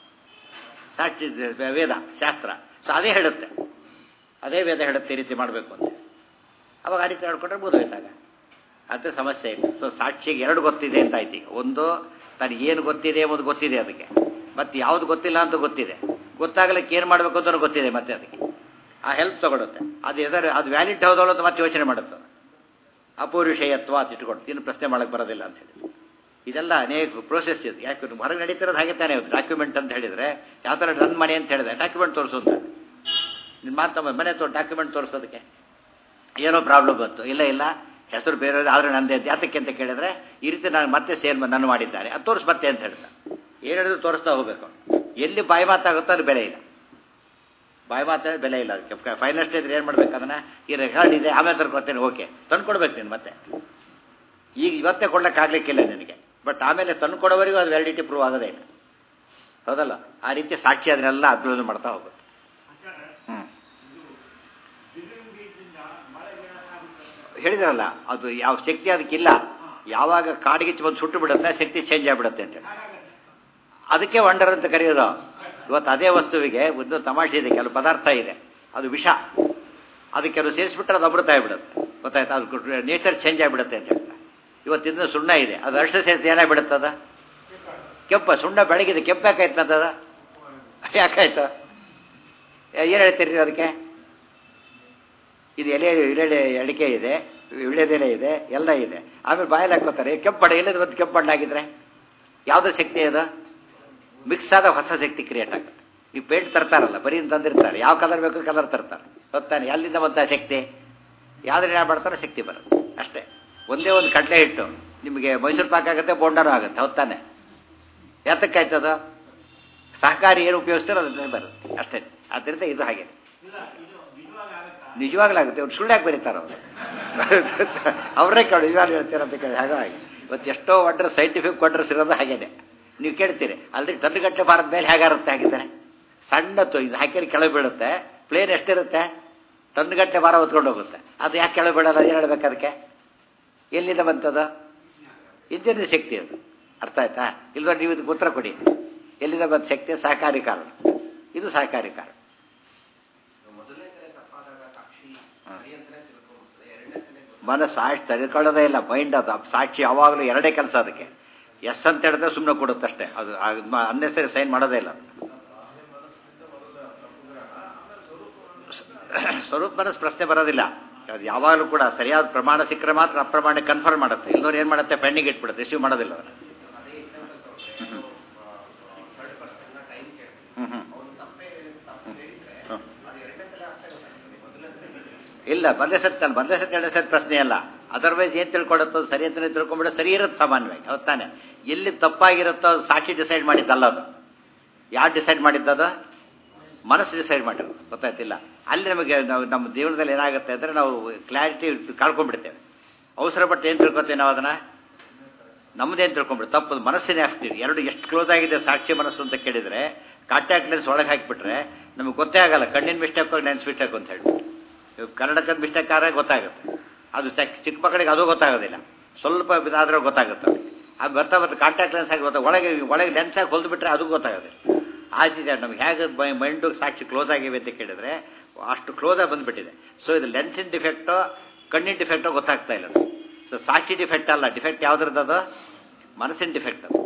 ಸಾಕ್ಷಿ ವೇದ ಶಾಸ್ತ್ರ ಸೊ ಅದೇ ಹೇಳುತ್ತೆ ಅದೇ ವೇದ ಹೇಳುತ್ತೆ ಈ ರೀತಿ ಮಾಡಬೇಕು ಅಂತ ಅವಾಗ ಆ ರೀತಿ ಹೇಳ್ಕೊಂಡ್ರೆ ಮುಗಿದೋಯ್ತಾಗ ಅದು ಸಮಸ್ಯೆ ಇಲ್ಲ ಸೊ ಸಾಕ್ಷಿಗೆ ಎರಡು ಗೊತ್ತಿದೆ ಅಂತ ಆಯ್ತು ಈಗ ಒಂದು ತನಗೆ ಏನು ಗೊತ್ತಿದೆ ಎಂಬುದು ಗೊತ್ತಿದೆ ಅದಕ್ಕೆ ಮತ್ತೆ ಯಾವುದು ಗೊತ್ತಿಲ್ಲ ಅಂತ ಗೊತ್ತಿದೆ ಗೊತ್ತಾಗಲಿಕ್ಕೆ ಏನು ಮಾಡಬೇಕು ಅಂತ ಗೊತ್ತಿದೆ ಮತ್ತೆ ಅದಕ್ಕೆ ಆ ಹೆಲ್ಪ್ ತಗೊಳುತ್ತೆ ಅದು ಎದರ ಅದು ವ್ಯಾಲಿಡ್ ಹೌದಲ್ಲ ಅಂತ ಮತ್ತೆ ಯೋಚನೆ ಮಾಡುತ್ತೆ ಅಪೌರುಷೇಯತ್ವ ಅಂತ ಇಟ್ಕೊಂಡು ಇನ್ನು ಪ್ರಶ್ನೆ ಮಾಡಕ್ಕೆ ಬರೋದಿಲ್ಲ ಅಂತ ಹೇಳಿ ಇದೆಲ್ಲ ಅನೇಕ ಪ್ರೋಸೆಸ್ ಇದೆ ಯಾಕೆ ಹೊರಗೆ ನಡೀತಿರೋದು ಹಾಗೆ ತಾನೇ ಡಾಕ್ಯುಮೆಂಟ್ ಅಂತ ಹೇಳಿದರೆ ಯಾವ ಥರ ನನ್ನ ಮನೆ ಅಂತ ಹೇಳಿದೆ ಡಾಕ್ಯುಮೆಂಟ್ ತೋರಿಸು ಅಂತ ನಿಮ್ಮ ಮಾತಮ್ಮ ಮನೆ ತೋ ಡಾಕ್ಯುಮೆಂಟ್ ತೋರಿಸೋದಕ್ಕೆ ಏನೋ ಪ್ರಾಬ್ಲಮ್ ಬಂತು ಇಲ್ಲ ಇಲ್ಲ ಹೆಸರು ಬೇರೆ ಆದರೆ ನಂದೇ ಅಂತ ಯಾತಕ್ಕೆ ಅಂತ ಕೇಳಿದ್ರೆ ಈ ರೀತಿ ನಾನು ಮತ್ತೆ ಸೇಲ್ ನನ್ನ ಮಾಡಿದ್ದಾರೆ ಅದು ತೋರಿಸ್ ಮತ್ತೆ ಅಂತ ಹೇಳ್ತಾ ಏನು ಹೇಳಿದ್ರು ತೋರಿಸ್ತಾ ಹೋಗ್ಬೇಕು ಎಲ್ಲಿ ಬಾಯಿ ಮಾತಾಗುತ್ತೋ ಅದು ಬೆಲೆ ಇಲ್ಲ ಬಾಯಿ ಮಾತಾಡ ಬೆಲೆ ಇಲ್ಲ ಅದಕ್ಕೆ ಫೈನಲ್ ಸ್ಟೇಜ್ ಏನು ಮಾಡ್ಬೇಕು ಅದನ್ನ ಈ ರೆಕಾರ್ಡ್ ಇದೆ ಆಮೇಲೆ ತರ್ಕೊಡ್ತೇನೆ ಓಕೆ ತಂದು ಕೊಡ್ಬೇಕು ನೀನು ಮತ್ತೆ ಈಗ ಇವತ್ತೇ ಕೊಡ್ಲಿಕ್ಕಾಗ್ಲಿಕ್ಕಿಲ್ಲ ನಿನಗೆ ಬಟ್ ಆಮೇಲೆ ತಂದು ಕೊಡೋವರೆಗೂ ಅದು ವ್ಯಾಲಿಡಿಟಿ ಪ್ರೂವ್ ಆಗೋದೇ ಇಲ್ಲ ಹೌದಲ್ಲ ಆ ರೀತಿ ಸಾಕ್ಷಿ ಅದನ್ನೆಲ್ಲ ಅಭಿವೃದ್ಧಿ ಮಾಡ್ತಾ ಹೋಗುತ್ತೆ ಹ್ಞೂ ಹೇಳಿದ್ರಲ್ಲ ಅದು ಯಾವ ಶಕ್ತಿ ಅದಕ್ಕಿಲ್ಲ ಯಾವಾಗ ಕಾಡಿಗೆ ಬಂದು ಸುಟ್ಟು ಬಿಡುತ್ತೆ ಶಕ್ತಿ ಚೇಂಜ್ ಆಗಿಬಿಡುತ್ತೆ ಅಂತ ಅದಕ್ಕೆ ವಂಡರ್ ಅಂತ ಕರೆಯೋದು ಇವತ್ತು ಅದೇ ವಸ್ತುವಿಗೆ ಒಂದು ತಮಾಷೆ ಇದೆ ಕೆಲವು ಪದಾರ್ಥ ಇದೆ ಅದು ವಿಷ ಅದು ಕೆಲವು ಸೇರಿಸ್ಬಿಟ್ರೆ ಅದು ಅಮೃತ ಆಗಿಬಿಡುತ್ತೆ ಗೊತ್ತಾಯ್ತಾ ಅದು ನೇಚರ್ ಚೇಂಜ್ ಆಗಿಬಿಡುತ್ತೆ ಅಂತ ಹೇಳ್ತಾರೆ ಇವತ್ತಿಂದ ಸುಣ್ಣ ಇದೆ ಅದು ಅಷ್ಟು ಸೇರಿಸಿ ಏನಾಗ್ಬಿಡುತ್ತದ ಕೆಂಪ ಸುಣ್ಣ ಬೆಳಗಿದೆ ಕೆಂಪು ಯಾಕಾಯ್ತು ಅಂತದ ಯಾಕಾಯ್ತು ಏನು ಹೇಳ್ತೀರಿ ಅದಕ್ಕೆ ಇದು ಎಲೆ ಎಲೆ ಅಡಿಕೆ ಇದೆ ವಿಳೆದೆಲೆ ಇದೆ ಎಲ್ಲ ಇದೆ ಆಮೇಲೆ ಬಾಯಲ್ಲಿ ಹಾಕೋತಾರೆ ಕೆಂಪಡ ಎಲ್ಲಿದೆ ಒಂದು ಕೆಂಪಣ್ಣಾಗಿದ್ರೆ ಯಾವುದೋ ಶಕ್ತಿ ಅದು ಮಿಕ್ಸ್ ಆದ ಹೊಸ ಶಕ್ತಿ ಕ್ರಿಯೇಟ್ ಆಗುತ್ತೆ ಈ ಪೇಂಟ್ ತರ್ತಾರಲ್ಲ ಬರೀ ತಂದಿರ್ತಾರೆ ಯಾವ ಕಲರ್ ಬೇಕು ಕಲರ್ ತರ್ತಾರೆ ಗೊತ್ತಾನೆ ಎಲ್ಲಿಂದ ಬಂತ ಶಕ್ತಿ ಯಾವ್ದ್ರ ಯಾವ ಮಾಡ್ತಾರೋ ಶಕ್ತಿ ಬರುತ್ತೆ ಅಷ್ಟೇ ಒಂದೇ ಒಂದು ಕಡಲೆ ಹಿಟ್ಟು ನಿಮಗೆ ಮೈಸೂರು ಪಾಕ್ ಆಗುತ್ತೆ ಬೋಂಡನೂ ಆಗುತ್ತೆ ಹೊತ್ತಾನೆ ಯಾತಕ್ಕಾಯ್ತದ ಸಹಕಾರಿ ಏನು ಉಪಯೋಗಿಸ್ತಾರೋ ಅದನ್ನೇ ಬರುತ್ತೆ ಅಷ್ಟೇ ಆದ್ದರಿಂದ ಇದು ಹಾಗೆ ನಿಜವಾಗ್ಲಾಗುತ್ತೆ ಅವ್ರು ಸುಳ್ಳ್ಯಾಕೆ ಬರೀತಾರೆ ಅವರು ಅವರೇ ಕೇಳಿ ನಿಜವಾಗ್ಲೂ ಹೇಳ್ತಾರೆ ಅಂತ ಕೇಳಿ ಹಾಗಾಗಿ ಇವತ್ತು ಎಷ್ಟೋ ಒಡ್ರೆ ಸೈಂಟಿಫಿಕ್ ಕೊಡ್ರಸ್ ಇರೋದು ಹಾಗೇನೆ ನೀವು ಕೇಳ್ತೀರಿ ಅಲ್ರಿ ಟನ್ಗಟ್ಟಲೆ ಭಾರತ ಮೇಲೆ ಹೇಗಾರುತ್ತೆ ಹಾಗಿದ್ದಾರೆ ಸಣ್ಣತ್ತು ಇದು ಹಾಕಿದ್ರೆ ಕೆಳಗೆ ಬೀಳುತ್ತೆ ಪ್ಲೇನ್ ಎಷ್ಟಿರುತ್ತೆ ಟನ್ಗಟ್ಟಲೆ ಭಾರ ಹೊತ್ಕೊಂಡು ಹೋಗುತ್ತೆ ಅದು ಯಾಕೆ ಕೆಳಗೆ ಬೀಳಲ್ಲ ಏನು ಹೇಳ್ಬೇಕು ಅದಕ್ಕೆ ಎಲ್ಲಿಂದ ಬಂತದು ಇಂಜಿನ್ ಶಕ್ತಿ ಅದು ಅರ್ಥ ಆಯ್ತಾ ಇಲ್ವಾ ನೀವು ಇದಕ್ಕೆ ಉತ್ತರ ಕೊಡಿ ಎಲ್ಲಿಂದ ಬಂದ ಶಕ್ತಿ ಸಹಕಾರಿ ಕಾರಣ ಇದು ಸಹಕಾರಿ ಕಾರಣ ಮೊದಲನೇ ಸಲ ತಪ್ಪಾದಾಗ ಸಾಕ್ಷಿ ಸರಿ ಅಂತಾನೆ ತಿಳ್ಕೊಂಡ್ಬಿಡ್ತದೆ ಎರಡನೇ ಸಲ ಗೊತ್ತಾಗುತ್ತೆ. ಮನಸ್ಸು ಸಾಕ್ಷಿ ತಡ್ಕೊಳ್ಳೋದೇ ಇಲ್ಲ ಮೈಂಡ್ ಅದು ಸಾಕ್ಷಿ ಯಾವಾಗಲೂ ಎರಡೇ ಕೆಲಸ ಅದಕ್ಕೆ ಎಸ್ ಅಂತ ಹೇಳಿದ್ರೆ ಸುಮ್ಮನೆ ಕೊಡುತ್ತಷ್ಟೇ ಅದು ಅನ್ನೆಸರಿ ಸೈನ್ ಮಾಡೋದೇ ಇಲ್ಲ ಅದು. ಸ್ವರೂಪ ಮನಸ್ಸು ಪ್ರಶ್ನೆ ಬರೋದಿಲ್ಲ ಅದು ಯಾವಾಗಲೂ ಕೂಡ ಸರಿಯಾದ ಪ್ರಮಾಣ ಸಿಕ್ಕರೆ ಮಾತ್ರ ಅಪ್ರಮಾಣ ಕನ್ಫರ್ಮ್ ಮಾಡುತ್ತೆ ಇಲ್ಲದವ್ರು ಏನು ಮಾಡುತ್ತೆ ಪೆಂಡಿಂಗ್ ಇಟ್ಬಿಡುತ್ತೆ ರಿಸೀವ್ ಮಾಡೋದಿಲ್ಲ ಅದನ್ನು ಅದೇ ಎಕ್ಸಾಂಪಲ್ ತಗೊಂಡ್ರೆ ಥರ್ಡ್ ಪರ್ಸನ್ ಟೈಮ್ ಕೇಳ್ತೀವಿ ಹ್ಞೂ ಹ್ಞೂ ಅವನು ತಪ್ಪೇ ಹೇಳಿದ್ರೆ ತಪ್ಪು ಹೇಳಿದ್ರೆ ಹ್ಮ್. ಅದು ಎರಡನೇ ಸಲ ಅಷ್ಟೇ ಗೊತ್ತಾಗ್ತದೆ ಮೊದಲನೇ ಸಲ ಹೇಳಿದ್ರೆ ಇಲ್ಲ ಬಂದೇ ಸತ್ ಅಲ್ಲ ಬಂದೇ ಸತ್ ಎರಡನೇ ಸತ್ ಪ್ರಶ್ನೆ ಅಲ್ಲ ಅದರ್ವೈಸ್ ಏನು ತಿಳ್ಕೊಡುತ್ತೋ ಸರಿ ಅಂತಾನೆ ತಿಳ್ಕೊಂಬಿಡ ಸರಿ ಇರುತ್ತೆ ಸಾಮಾನ್ಯವಾಗಿ ಹೌದ್ ತಾನೆ ಎಲ್ಲಿ ತಪ್ಪಾಗಿರುತ್ತೋ ಅದು ಸಾಕ್ಷಿ ಡಿಸೈಡ್ ಮಾಡಿದ್ದಲ್ಲ ಅದು ಯಾರು ಡಿಸೈಡ್ ಮಾಡಿದ್ದದು ಮನಸ್ಸು ಡಿಸೈಡ್ ಮಾಡಿರೋದು ಗೊತ್ತಾಯ್ತಿಲ್ಲ ಅಲ್ಲಿ ನಮಗೆ ನಾವು ನಮ್ಮ ಜೀವನದಲ್ಲಿ ಏನಾಗುತ್ತೆ ಅಂದರೆ ನಾವು ಕ್ಲಾರಿಟಿ ಕಳ್ಕೊಂಡ್ಬಿಡ್ತೇವೆ ಅವಸರ ಪಟ್ಟು ಏನು ತಿಳ್ಕೊತೇವೆ ನಾವು ಅದನ್ನು ನಮ್ಮದೇನು ತಿಳ್ಕೊಂಡ್ಬಿಡು ತಪ್ಪು ಮನಸ್ಸಿನೇ ಆಗ್ತೀವಿ ಎರಡು ಎಷ್ಟು ಕ್ಲೋಸ್ ಆಗಿದೆ ಸಾಕ್ಷಿ ಮನಸ್ಸು ಅಂತ ಕೇಳಿದರೆ ಕಾಂಟ್ಯಾಕ್ಟ್ ಲೆನ್ಸ್ ಒಳಗೆ ಹಾಕಿಬಿಟ್ರೆ ನಮಗೆ ಗೊತ್ತೇ ಆಗಲ್ಲ ಕಣ್ಣಿನ ಮಿಸ್ಟೇಕ್ ಲೆನ್ಸ್ ಮಿಸ್ಟೇಕ್ ಅಂತ ಹೇಳಿ ಇವಾಗ ಕನ್ನಡಕದ ಮಿಸ್ಟೇಕ್ ಆದ್ರೆ ಗೊತ್ತಾಗುತ್ತೆ ಅದು ಚಿಕ್ಕ ಚಿಕ್ಕ ಮಕ್ಕಳಿಗೆ ಅದು ಗೊತ್ತಾಗೋದಿಲ್ಲ ಸ್ವಲ್ಪ ಇದಾದ್ರೆ ಗೊತ್ತಾಗುತ್ತೆ ಅವ್ರಿಗೆ. ಅದು ಬರ್ತಾ ಬರ್ತಾ ಕಾಂಟ್ಯಾಕ್ಟ್ ಲೆನ್ಸ್ ಆಗಿ ಗೊತ್ತಾ ಒಳಗೆ ಒಳಗೆ ಲೆನ್ಸ್ ಆಗಿ ಹೊಲ್ದು ಬಿಟ್ರೆ ಅದು ಗೊತ್ತಾಗೋದಿಲ್ಲ ಆಗಿದೆ ನಮ್ಗೆ ಹೇಗೆ ಮೈಂಡು ಸಾಕ್ಷಿ ಕ್ಲೋಸ್ ಆಗಿವೆ ಅಂತ ಕೇಳಿದ್ರೆ ಅಷ್ಟು ಕ್ಲೋಸ್ ಆಗಿ ಬಂದ್ಬಿಟ್ಟಿದೆ ಸೊ ಇದು ಲೆನ್ಸಿನ ಡಿಫೆಕ್ಟೋ ಕಣ್ಣಿನ ಡಿಫೆಕ್ಟೋ ಗೊತ್ತಾಗ್ತಾ ಇಲ್ಲ ಸೊ ಸಾಕ್ಷಿ ಡಿಫೆಕ್ಟ್ ಅಲ್ಲ ಡಿಫೆಕ್ಟ್ ಯಾವ್ದ್ರದ್ದು ಅದು ಮನಸ್ಸಿನ ಡಿಫೆಕ್ಟ್ ಅದು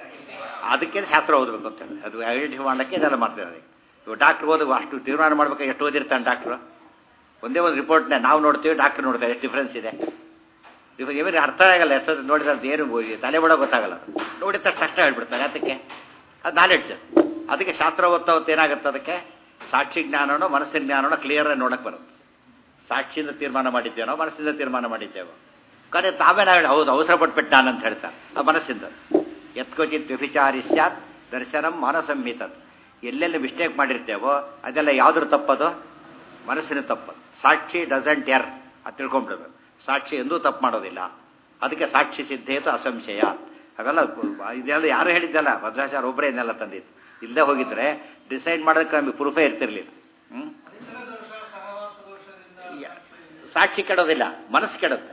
ಅದಕ್ಕೆ ಶಾಸ್ತ್ರ ಓದಬೇಕು ಅಂತ ಹೇಳಿ ಅದು ಐಡೆಂಟಿಫೈ ಮಾಡಲಿಕ್ಕೆ ಇದೆಲ್ಲ ಮಾಡ್ತಿರೋದು ಇವಾಗ ಡಾಕ್ಟ್ರ್ ಓದುವ ಅಷ್ಟು ತೀರ್ಮಾನ ಮಾಡ್ಬೇಕು ಎಷ್ಟು ಓದಿರ್ತಾನೆ ಡಾಕ್ಟ್ರು ಒಂದೇ ಒಂದು ರಿಪೋರ್ಟ್ನ ನಾವು ನೋಡ್ತೀವಿ ಡಾಕ್ಟರ್ ನೋಡ್ತಾರೆ ಎಷ್ಟು ಡಿಫ್ರೆನ್ಸ್ ಇದೆ ಇವಾಗ ಇವರಿಗೆ ಅರ್ಥ ಆಗಲ್ಲ ಎಷ್ಟು ನೋಡಿದ್ರೆ ಅದು ಏನು ಗೊ- ತಲೆ ಒಳಗೆ ಗೊತ್ತಾಗಲ್ಲ ಅದು. ನೋಡಿದ ತಕ್ಷಣ ಅಷ್ಟೇ ಹೇಳ್ಬಿಡ್ತಾರೆ ಅದಕ್ಕೆ ಅದು ನಾಲೆಡ್ಜ್ ಅದಕ್ಕೆ ಶಾಸ್ತ್ರ ಓದ್ತಾ ಹೊತ್ತು ಏನಾಗುತ್ತೆ ಅದಕ್ಕೆ ಸಾಕ್ಷಿ ಜ್ಞಾನನೋ ಮನಸ್ಸಿನ ಜ್ಞಾನನೋ ಕ್ಲಿಯರ್ ನೋಡಕ್ಕೆ ಬರುತ್ತೆ ಸಾಕ್ಷಿಯಿಂದ ತೀರ್ಮಾನ ಮಾಡಿದ್ದೇನೋ ಮನಸ್ಸಿಂದ ತೀರ್ಮಾನ ಮಾಡಿದ್ದೇವೋ ಕರೆ ತಾವೇನ ಹೇಳಿ ಹೌದು ಅವಸರ ಪಟ್ಬಿಟ್ಟು ನಾನು ಅಂತ ಹೇಳ್ತಾ ಆ ಮನಸ್ಸಿಂದ ಯತ್ಕೋಚಿತ್ ವ್ಯಭಿಚಾರಿ ಸ್ಯಾತ್ ದರ್ಶನಂ ಮಾನಸಂಹಿತದ್ ಎಲ್ಲೆಲ್ಲಿ ಮಿಸ್ಟೇಕ್ ಮಾಡಿರ್ತೇವೋ ಅದೆಲ್ಲ ಯಾವ್ದ್ರ ತಪ್ಪದು ಮನಸ್ಸಿನ ತಪ್ಪದು ಸಾಕ್ಷಿ ಡಸಂಟ್ ಎರ್ ಅದು ತಿಳ್ಕೊಂಡ್ಬಿಡ್ಬೇಕು ಸಾಕ್ಷಿ ಎಂದೂ ತಪ್ಪು ಮಾಡೋದಿಲ್ಲ ಅದಕ್ಕೆ ಸಾಕ್ಷಿ ಸಿದ್ಧೇತು ಅಸಂಶಯ ಅವೆಲ್ಲ ಇದೆಲ್ಲ ಯಾರು ಹೇಳಿದ್ದಲ್ಲ ಭದ್ರಾಚಾರ ಒಬ್ಬರೇ ಇದನ್ನೆಲ್ಲ ತಂದಿದ್ದು ಇಲ್ಲದೆ ಹೋಗಿದ್ರೆ ಡಿಸೈಡ್ ಮಾಡೋದಕ್ಕೆ ನಮಗೆ ಪ್ರೂಫೇ ಇರ್ತಿರ್ಲಿಲ್ಲ ಹ್ಮ್ ಸಾಕ್ಷಿ ಕೆಡೋದಿಲ್ಲ ಮನಸ್ಸು ಕೆಡುತ್ತೆ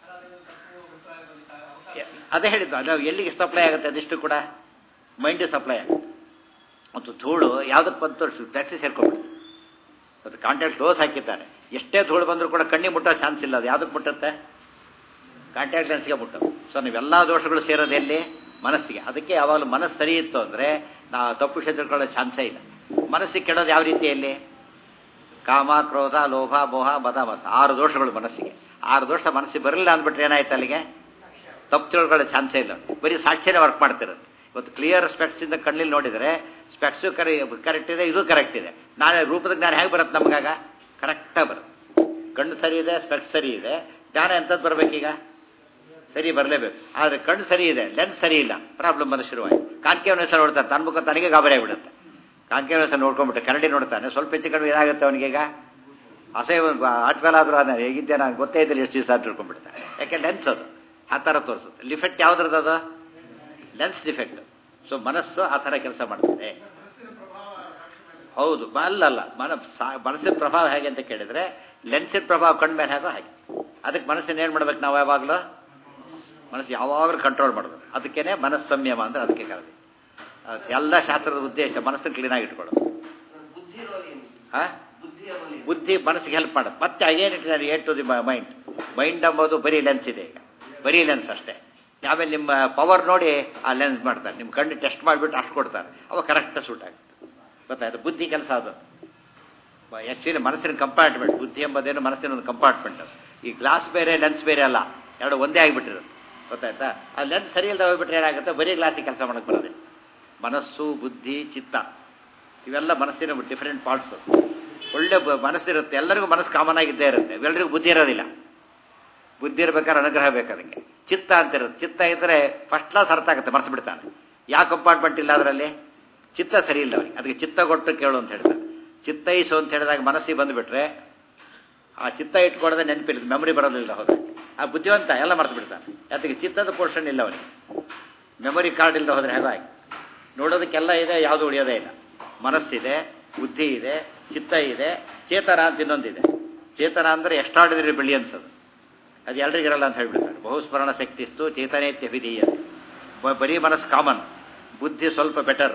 ಅದೇ ಹೇಳಿದ್ದು ಅದು ಎಲ್ಲಿಗೆ ಸಪ್ಲೈ ಆಗುತ್ತೆ ಅದಿಷ್ಟು ಕೂಡ ಮೈಂಡ್ ಸಪ್ಲೈ ಆಗುತ್ತೆ ಮತ್ತು ಧೂಳು ಯಾವುದಕ್ಕೆ ಬಂತು ಟ್ಯಾಕ್ಸಿ ಸೇರ್ಕೊಂಡ್ಬಿಡುತ್ತೆ ಮತ್ತು ಕಾಂಟ್ಯಾಕ್ಟ್ ಕ್ಲೋಸ್ ಹಾಕಿದ್ದಾರೆ ಎಷ್ಟೇ ಧೂಳು ಬಂದರೂ ಕೂಡ ಕಣ್ಣಿಗೆ ಮುಟ್ಟೋ ಚಾನ್ಸ್ ಇಲ್ಲ ಅದು ಯಾವುದಕ್ಕೆ ಮುಟ್ಟುತ್ತೆ ಕಾಂಟ್ಯಾಕ್ಟ್ ಲೆನ್ಸ್ಗೆ ಮುಟ್ಟೋದು ಸೊ ನೀವೆಲ್ಲ ದೋಷಗಳು ಸೇರೋದು ಎಲ್ಲಿ ಮನಸ್ಸಿಗೆ ಅದಕ್ಕೆ ಯಾವಾಗಲೂ ಮನಸ್ಸು ಸರಿ ಇತ್ತು ಅಂದರೆ ನಾವು ತಪ್ಪು ವಿಷಯ ತಿಳ್ಕೊಳ್ಳೋ ಚಾನ್ಸೇ ಇಲ್ಲ ಮನಸ್ಸಿಗೆ ಕೆಡೋದು ಯಾವ ರೀತಿಯಲ್ಲಿ ಕಾಮ ಕ್ರೋಧ ಲೋಭ ಮೋಹ ಮದ ಮಸ ಆರು ದೋಷಗಳು ಮನಸ್ಸಿಗೆ ಆರು ದೋಷ ಮನಸ್ಸಿಗೆ ಬರಲಿಲ್ಲ ಅಂದ್ಬಿಟ್ರೆ ಏನಾಯ್ತು ಅಲ್ಲಿಗೆ ತಪ್ಪು ತಿಳ್ಕೊಳ್ಳೋ ಚಾನ್ಸೇ ಇಲ್ಲ ಬರೀ ಸಾಕ್ಷಿನೇ ವರ್ಕ್ ಮಾಡ್ತಿರುತ್ತೆ ಇವತ್ತು ಕ್ಲಿಯರ್ ಸ್ಪೆಕ್ಟ್ಸಿಂದ ಕಣ್ಣಲ್ಲಿ ನೋಡಿದರೆ ಸ್ಪೆಕ್ಸು ಕರೆ ಕರೆಕ್ಟ್ ಇದೆ ಇದು ಕರೆಕ್ಟ್ ಇದೆ ನಾಳೆ ರೂಪದ ಜ್ಞಾನ ಹೇಗೆ ಬರುತ್ತೆ ನಮಗಾಗ ಕರೆಕ್ಟಾಗಿ ಬರುತ್ತೆ ಕಣ್ಣು ಸರಿ ಇದೆ ಸ್ಪೆಕ್ಸ್ ಸರಿ ಇದೆ ಜ್ಞಾನ ಎಂಥದ್ದು ಬರಬೇಕೀಗ ಸರಿ ಬರಲೇಬೇಕು ಆದರೆ ಕಣ್ಣು ಸರಿ ಇದೆ ಲೆನ್ಸ್ ಸರಿ ಇಲ್ಲ ಪ್ರಾಬ್ಲಮ್ ಬಂದು ಶುರುವಾಯಿತು ಕಾಂಕೇವನ ಹೆಸರು ನೋಡ್ತಾನೆ ತನ್ನ ಮುಖ ತನಗೆ ಗಾಬರಿ ಆಗಿಬಿಡುತ್ತೆ ಕಾಂಕೇವನ ಹೆಸರು ನೋಡ್ಕೊಂಡ್ಬಿಟ್ಟು ಕರಡಿ ನೋಡ್ತಾನೆ ಸ್ವಲ್ಪ ಹೆಚ್ಚು ಕಡಿಮೆ ಏನಾಗುತ್ತೆ ಅವನಿಗೀಗ ಅಸಹ್ಯ ಆಟ್ಮೇಲಾದರೂ ಅದನ್ನ ಹೇಗಿದ್ದೆ ನಾನು ಗೊತ್ತೇ ಇದ್ದಿಲ್ಲ ಎಷ್ಟು ದಿವಸ ತಿಳ್ಕೊಂಡ್ಬಿಡ್ತಾನೆ ಯಾಕೆ ಲೆನ್ಸ್ ಅದು ಆ ಥರ ತೋರಿಸುತ್ತೆ ಲಿಫೆಕ್ಟ್ ಯಾವ್ದ್ರದ್ದು ಅದು ಲೆನ್ಸ್ ಡಿಫೆಕ್ಟ್ ಸೊ ಮನಸ್ಸು ಆ ಥರ ಕೆಲಸ ಮಾಡ್ತದೆ ಹೌದು ಅಲ್ಲಲ್ಲ ಮನ ಸಾ- ಮನಸ್ಸಿನ ಪ್ರಭಾವ ಹೇಗೆ ಅಂತ ಕೇಳಿದ್ರೆ ಲೆನ್ಸಿನ ಪ್ರಭಾವ ಕಣ್ಣ ಮೇಲೆ ಹೇಗೋ ಹಾಗೆ ಅದಕ್ಕೆ ಮನಸ್ಸಿನ ಏನು ಮಾಡ್ಬೇಕು ನಾವು ಯಾವಾಗಲೂ ಮನಸ್ಸು ಯಾವಾಗಲೂ ಕಂಟ್ರೋಲ್ ಮಾಡಬೇಕು ಅದಕ್ಕೇನೆ ಮನಸ್ಸು ಸಂಯಮ ಅಂದ್ರೆ ಅದಕ್ಕೆ ಕರೆದಿ ಅದು ಎಲ್ಲ ಶಾಸ್ತ್ರದ ಉದ್ದೇಶ ಮನಸ್ಸನ್ನು ಕ್ಲೀನಾಗಿ ಇಟ್ಕೊಳ್ಳೋದು ಬುದ್ಧಿ ಇರೋರು ಏನು ಹಾ ಬುದ್ಧಿ ಇರೋರು ಏನು? ಬುದ್ಧಿ ಮನಸ್ಸಿಗೆ ಹೆಲ್ಪ್ ಮಾಡುತ್ತೆ ಮತ್ತೆ ಅಗೇನಿಟ್ಟಿದ್ದಾರೆ aid to the mind mind ಎಂಬುದು ಬರೀ ಲೆನ್ಸ್ ಇದೆ ಈಗ ಬರೀ ಲೆನ್ಸ್ ಅಷ್ಟೇ ಆಮೇಲೆ ನಿಮ್ಮ ಪವರ್ ನೋಡಿ ಆ ಲೆನ್ಸ್ ಮಾಡ್ತಾರೆ ನಿಮ್ಮ ಕಣ್ಣು ಟೆಸ್ಟ್ ಮಾಡಿಬಿಟ್ಟು ಅಷ್ಟು ಕೊಡ್ತಾರೆ ಅವಾಗ ಕರೆಕ್ಟ್ ಸೂಟ್ ಆಗುತ್ತೆ ಗೊತ್ತಾಯ್ತು ಬುದ್ಧಿ ಕೆಲಸ ಅದು ಆ್ಯಕ್ಚುಲಿ ಮನಸ್ಸಿನ ಕಂಪಾರ್ಟ್ಮೆಂಟ್ ಬುದ್ಧಿ ಎಂಬುದೇನು ಮನಸ್ಸಿನ ಒಂದು ಕಂಪಾರ್ಟ್ಮೆಂಟ್ ಅದು ಈ ಗ್ಲಾಸ್ ಬೇರೆ ಲೆನ್ಸ್ ಬೇರೆ ಅಲ್ಲ ಎರಡು ಒಂದೇ ಆಗಿಬಿಟ್ಟಿರೋದು ಗೊತ್ತಾಯ್ತಾ ಆ ಲೆನ್ಸ್ ಸರಿ ಇಲ್ಲದೆ ಹೋಗ್ಬಿಟ್ರೆ ಏನಾಗುತ್ತೆ ಬರೀ ಗ್ಲಾಸಿಗೆ ಕೆಲಸ ಮಾಡೋಕ್ಕೆ ಬರೋದಿಲ್ಲ ಮನಸ್ಸು ಬುದ್ಧಿ ಚಿತ್ತ ಇವೆಲ್ಲ ಮನಸ್ಸಿನ ಡಿಫರೆಂಟ್ ಪಾರ್ಟ್ಸ್ ಒಳ್ಳೆ ಬ- ಮನಸ್ಸಿರುತ್ತೆ ಎಲ್ಲರಿಗೂ ಮನಸ್ಸು ಕಾಮನ್ ಆಗಿದ್ದೇ ಇರುತ್ತೆ ಇವೆಲ್ಲರಿಗೂ ಬುದ್ಧಿ ಇರೋದಿಲ್ಲ ಬುದ್ಧಿ ಇರ್ಬೇಕಾದ್ರೆ ಅನುಗ್ರಹ ಬೇಕು ಅದಕ್ಕೆ ಚಿತ್ತ ಅಂತ ಇರುತ್ತೆ ಚಿತ್ತ ಇದ್ದರೆ ಫಸ್ಟ್ ಕ್ಲಾಸ್ ಅರ್ಥ ಆಗುತ್ತೆ ಮರ್ತು ಬಿಡ್ತಾನೆ ಯಾವ ಕಂಪಾರ್ಟ್ಮೆಂಟ್ ಇಲ್ಲ ಅದರಲ್ಲಿ ಚಿತ್ತ ಸರಿ ಇಲ್ಲ ಅವನಿಗೆ ಅದಕ್ಕೆ ಚಿತ್ತ ಕೊಟ್ಟು ಕೇಳು ಅಂತ ಹೇಳ್ತಾರೆ ಚಿತ್ತೈಸು ಅಂತ ಹೇಳಿದಾಗ ಮನಸ್ಸಿಗೆ ಬಂದುಬಿಟ್ರೆ ಆ ಚಿತ್ತ ಇಟ್ಕೊಳ್ಳೋದೇ ನೆನಪಿಲ್ಲ ಮೆಮೊರಿ ಬರೋದಿಲ್ಲ ಹೋದ ಆ ಬುದ್ಧಿವಂತ ಎಲ್ಲ ಮರ್ತು ಬಿಡ್ತಾನೆ ಅದಕ್ಕೆ ಚಿತ್ತದ ಪೋರ್ಷನ್ ಇಲ್ಲ ಅವನಿಗೆ ಮೆಮೊರಿ ಕಾರ್ಡ್ ಇಲ್ಲದೆ ಹೋದ್ರೆ ಹೇಗಾಗಿ ನೋಡೋದಕ್ಕೆಲ್ಲ ಇದೆ ಯಾವುದು ಉಳಿಯೋದೇ ಇಲ್ಲ ಮನಸ್ಸಿದೆ ಬುದ್ಧಿ ಇದೆ ಚಿತ್ತ ಇದೆ ಚೇತನ ಅಂತ ಇನ್ನೊಂದಿದೆ ಚೇತನ ಅಂದರೆ ಎಕ್ಸ್ಟ್ರಾಡಿನರಿ ಬಿಲಿಯನ್ಸ್ ಅದು ಅದು ಎಲ್ರಿಗಿರಲ್ಲ ಅಂತ ಹೇಳ್ಬಿಡ್ತಾರೆ ಬಹುಸ್ಮರಣ ಶಕ್ತಿಸ್ತು ಚೇತನೇತ್ಯಭಿಧೀಯ ಬರೀ ಮನಸ್ಸು ಕಾಮನ್ ಬುದ್ಧಿ ಸ್ವಲ್ಪ ಬೆಟರ್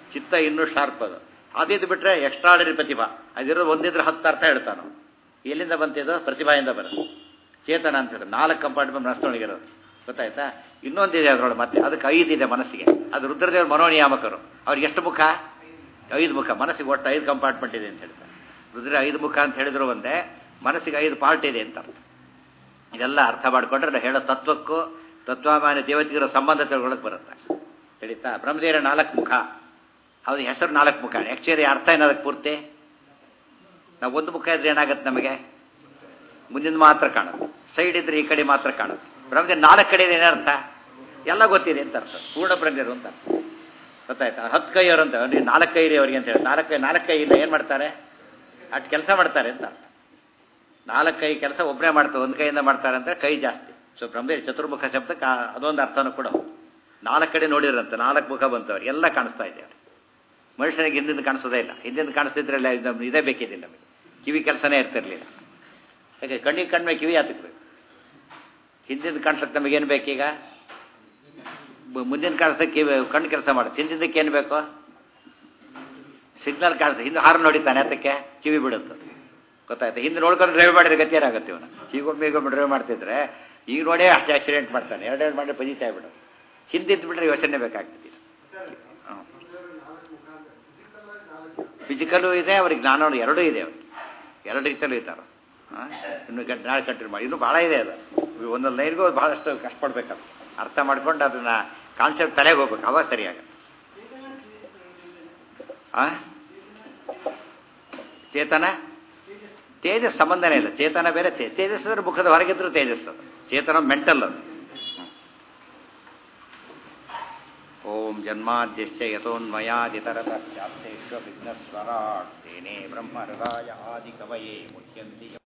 ಚಿತ್ತ ಇನ್ನೂ ಶಾರ್ಪ್ ಅದು ಅದಿದ್ದು ಬಿಟ್ರೆ ಎಕ್ಸ್ಟ್ರಾಡರಿ ಪ್ರತಿಭಾ ಅದಿರೋದು ಒಂದಿದ್ರೆ ಹತ್ತು ಅರ್ಥ ಹೇಳ್ತಾನು ಎಲ್ಲಿಂದ ಬಂತಿದ್ದು ಪ್ರತಿಭಾಯಿಂದ ಬರೋದು ಚೇತನ ಅಂತಿದ್ರು ನಾಲ್ಕು ಕಂಪಾರ್ಟ್ಮೆಂಟ್ ಮನಸ್ಸೊಳಗಿರೋದು ಗೊತ್ತಾಯ್ತಾ ಇನ್ನೊಂದಿದೆ ಅದರೊಳಗೆ ಮತ್ತೆ ಅದಕ್ಕೆ ಐದು ಇದೆ ಮನಸ್ಸಿಗೆ ಅದು ರುದ್ರದೇವರು ಮನೋನಿಯಾಮಕರು ಅವ್ರಿಗೆ ಎಷ್ಟು ಮುಖ ಐದು ಮುಖ ಮನಸ್ಸಿಗೆ ಒಟ್ಟು ಐದು ಕಂಪಾರ್ಟ್ಮೆಂಟ್ ಇದೆ ಅಂತ ಹೇಳ್ತಾರೆ ರುದ್ರ ಐದು ಮುಖ ಅಂತ ಹೇಳಿದ್ರು ಒಂದೇ ಮನಸ್ಸಿಗೆ ಐದು ಪಾರ್ಟ್ ಇದೆ ಅಂತ ಅರ್ಥ ಇದೆಲ್ಲ ಅರ್ಥ ಮಾಡ್ಕೊಂಡ್ರೆ ನಾವು ಹೇಳೋ ತತ್ವಕ್ಕೂ ತತ್ವಾಮಾನ್ಯ ದೇವತೆಗಿರೋ ಸಂಬಂಧ ತಿಳ್ಕೊಳ್ಳೋಕೆ ಬರುತ್ತೆ ತಿಳಿತಾ ಬ್ರಹ್ಮದೇವರ ನಾಲ್ಕು ಮುಖ ಅವ್ರ ಹೆಸರು ನಾಲ್ಕು ಮುಖ ಆ್ಯಕ್ಚುಲಿ ಅರ್ಥ ಏನದಕ್ಕೆ ಪೂರ್ತಿ ನಾವು ಒಂದು ಮುಖ ಇದ್ರೆ ಏನಾಗುತ್ತೆ ನಮಗೆ ಮುಂದಿನ ಮಾತ್ರ ಕಾಣುತ್ತೆ ಸೈಡ್ ಇದ್ರೆ ಈ ಕಡೆ ಮಾತ್ರ ಕಾಣುತ್ತೆ ಬ್ರಹ್ಮದೇವ ನಾಲ್ಕು ಕಡೆ ಏನರ್ಥ ಎಲ್ಲ ಗೊತ್ತಿದೆ ಅಂತ ಅರ್ಥ ಪೂರ್ಣ ಬ್ರಹ್ಮದೇವರು ಅಂತ ಅರ್ಥ ಗೊತ್ತಾಯ್ತಾ ಹತ್ತು ಕೈಯವರು ಅಂತ ನೀವು ನಾಲ್ಕು ಕೈ ಅವ್ರಿಗೆ ಅಂತ ಹೇಳಿ ನಾಲ್ಕು ಕೈ ನಾಲ್ಕು ಕೈ ಇಲ್ಲ ಏನು ಮಾಡ್ತಾರೆ ಅಷ್ಟು ಕೆಲಸ ಮಾಡ್ತಾರೆ ಅಂತ ಅರ್ಥ ನಾಲ್ಕು ಕೈ ಕೆಲಸ ಒಬ್ಬರೇ ಮಾಡ್ತಾರೆ ಒಂದು ಕೈಯಿಂದ ಮಾಡ್ತಾರೆ ಅಂದರೆ ಕೈ ಜಾಸ್ತಿ ಸೊ ಬ್ರಹ್ಮದೇವ್ ಚತುರ್ಮುಖ ಶಬ್ದಕ್ಕೆ ಆ- ಅದೊಂದು ಅರ್ಥನೂ ಕೂಡ ಹೌದು. ನಾಲ್ಕು ಕಡೆ ನೋಡಿರಂತೆ ನಾಲ್ಕು ಮುಖ ಬಂತವ್ರು ಎಲ್ಲ ಕಾಣಿಸ್ತಾ ಇದೆ ಅವ್ರಿಗೆ ಮನುಷ್ಯನಿಗೆ ಹಿಂದಿಂದ ಕಾಣಿಸೋದೇ ಇಲ್ಲ ಹಿಂದಿಂದ ಕಾಣಿಸ್ತಿದ್ರಲ್ಲ ಇದು ನಮ್ಗೆ ಇದೇ ಬೇಕಿದ್ದಿಲ್ಲ ನಮಗೆ ಕಿವಿ ಕೆಲಸನೇ ಇರ್ತಿರ್ಲಿಲ್ಲ ಯಾಕೆ ಕಣ್ಣಿಗೆ ಕಣ್ಮೆ ಕಿವಿ ಹಾಕಬೇಕು ಹಿಂದಿಂದ ಕಾಣಿಸಕ್ಕೆ ನಮಗೇನು ಬೇಕೀಗ ಬ- ಮುಂದಿನ ಕಾಣಿಸಕ್ಕೆ ಕಿವಿ ಕಣ್ಣು ಕೆಲಸ ಮಾಡುತ್ತೆ ಹಿಂದಿಂದಕ್ಕೆ ಏನು ಬೇಕು ಸಿಗ್ನಲ್ ಕಾಣಿಸ ಹಿಂದೆ ಹಾರ್ನ್ ನೋಡಿತಾನೆ ಅದಕ್ಕೆ ಕಿವಿ ಬಿಡುತ್ತೆ ಗೊತ್ತಾಯ್ತು ಹಿಂದೆ ನೋಡ್ಕೊಂಡು ಡ್ರೈವ್ ಮಾಡಿದ್ರೆ ಗತಿ ಏನಾಗುತ್ತೆ ಇವನು ಹೀಗೊಮ್ಮೆ ಹೀಗೊಮ್ಮೆ ಡ್ರೈವ್ ಮಾಡ್ತಿದ್ರೆ ಈಗ ನೋಡೇ ಅಷ್ಟು ಆಕ್ಸಿಡೆಂಟ್ ಮಾಡ್ತಾನೆ ಎರಡೆರಡು ಮಾಡಿ ಪಜಿತಾ ಬಿಡು ಹಿಂದಿದ್ದು ಬಿಟ್ರೆ ಯೋಚನೆ ಬೇಕಾಗ್ತದೆ ಫಿಸಿಕಲು ಇದೆ ಅವ್ರಿಗೆ ಜ್ಞಾನ ಎರಡೂ ಇದೆ ಅವ್ರಿಗೆ ಎರಡು ರೀತಿಯಲ್ಲೂ ಇದ್ದಾರೆ ಹಾಂ ಇನ್ನು ಗಂಟೆ ನಾಳೆ ಕಂಟಿನ್ಯೂ ಮಾಡಿ ಇನ್ನೂ ಭಾಳ ಇದೆ ಅದು ಒಂದೊಂದು ಲೈನ್ಗೂ ಭಾಳಷ್ಟು ಕಷ್ಟಪಡ್ಬೇಕದು ಅರ್ಥ ಮಾಡ್ಕೊಂಡು ಅದನ್ನ ಕಾನ್ಸೆಪ್ಟ್ ತಲೆಗೆ ಹೋಗ್ಬೇಕು ಅವಾಗ ಸರಿಯಾಗುತ್ತೆ ಆ ಚೇತನ ತೇಜಸ್ ಸಂಬಂಧನೇ ಇಲ್ಲ ಚೇತನ ಬೇರೆ ತೇ ತೇಜಸ್ ಅಂದ್ರೆ ಮುಖದ ಹೊರಗಿದ್ರು ತೇಜಸ್ ಅದು ಚೇತನ ಮೆಂಟಲ್ ಅದು ಓಂ ಜನ್ಮಾದ್ಯಸ್ಯ ಯಥೋನ್ಮಯಾದಿತರತಶ್ಚಾಪ್ತೇಶ್ವ ವಿಘ್ನಸ್ವರಾಟ್ ತೇನೇ ಬ್ರಹ್ಮ ಹೃದಯ ಆದಿ ಕವಯೇ ಮುಖ್ಯಂತಿ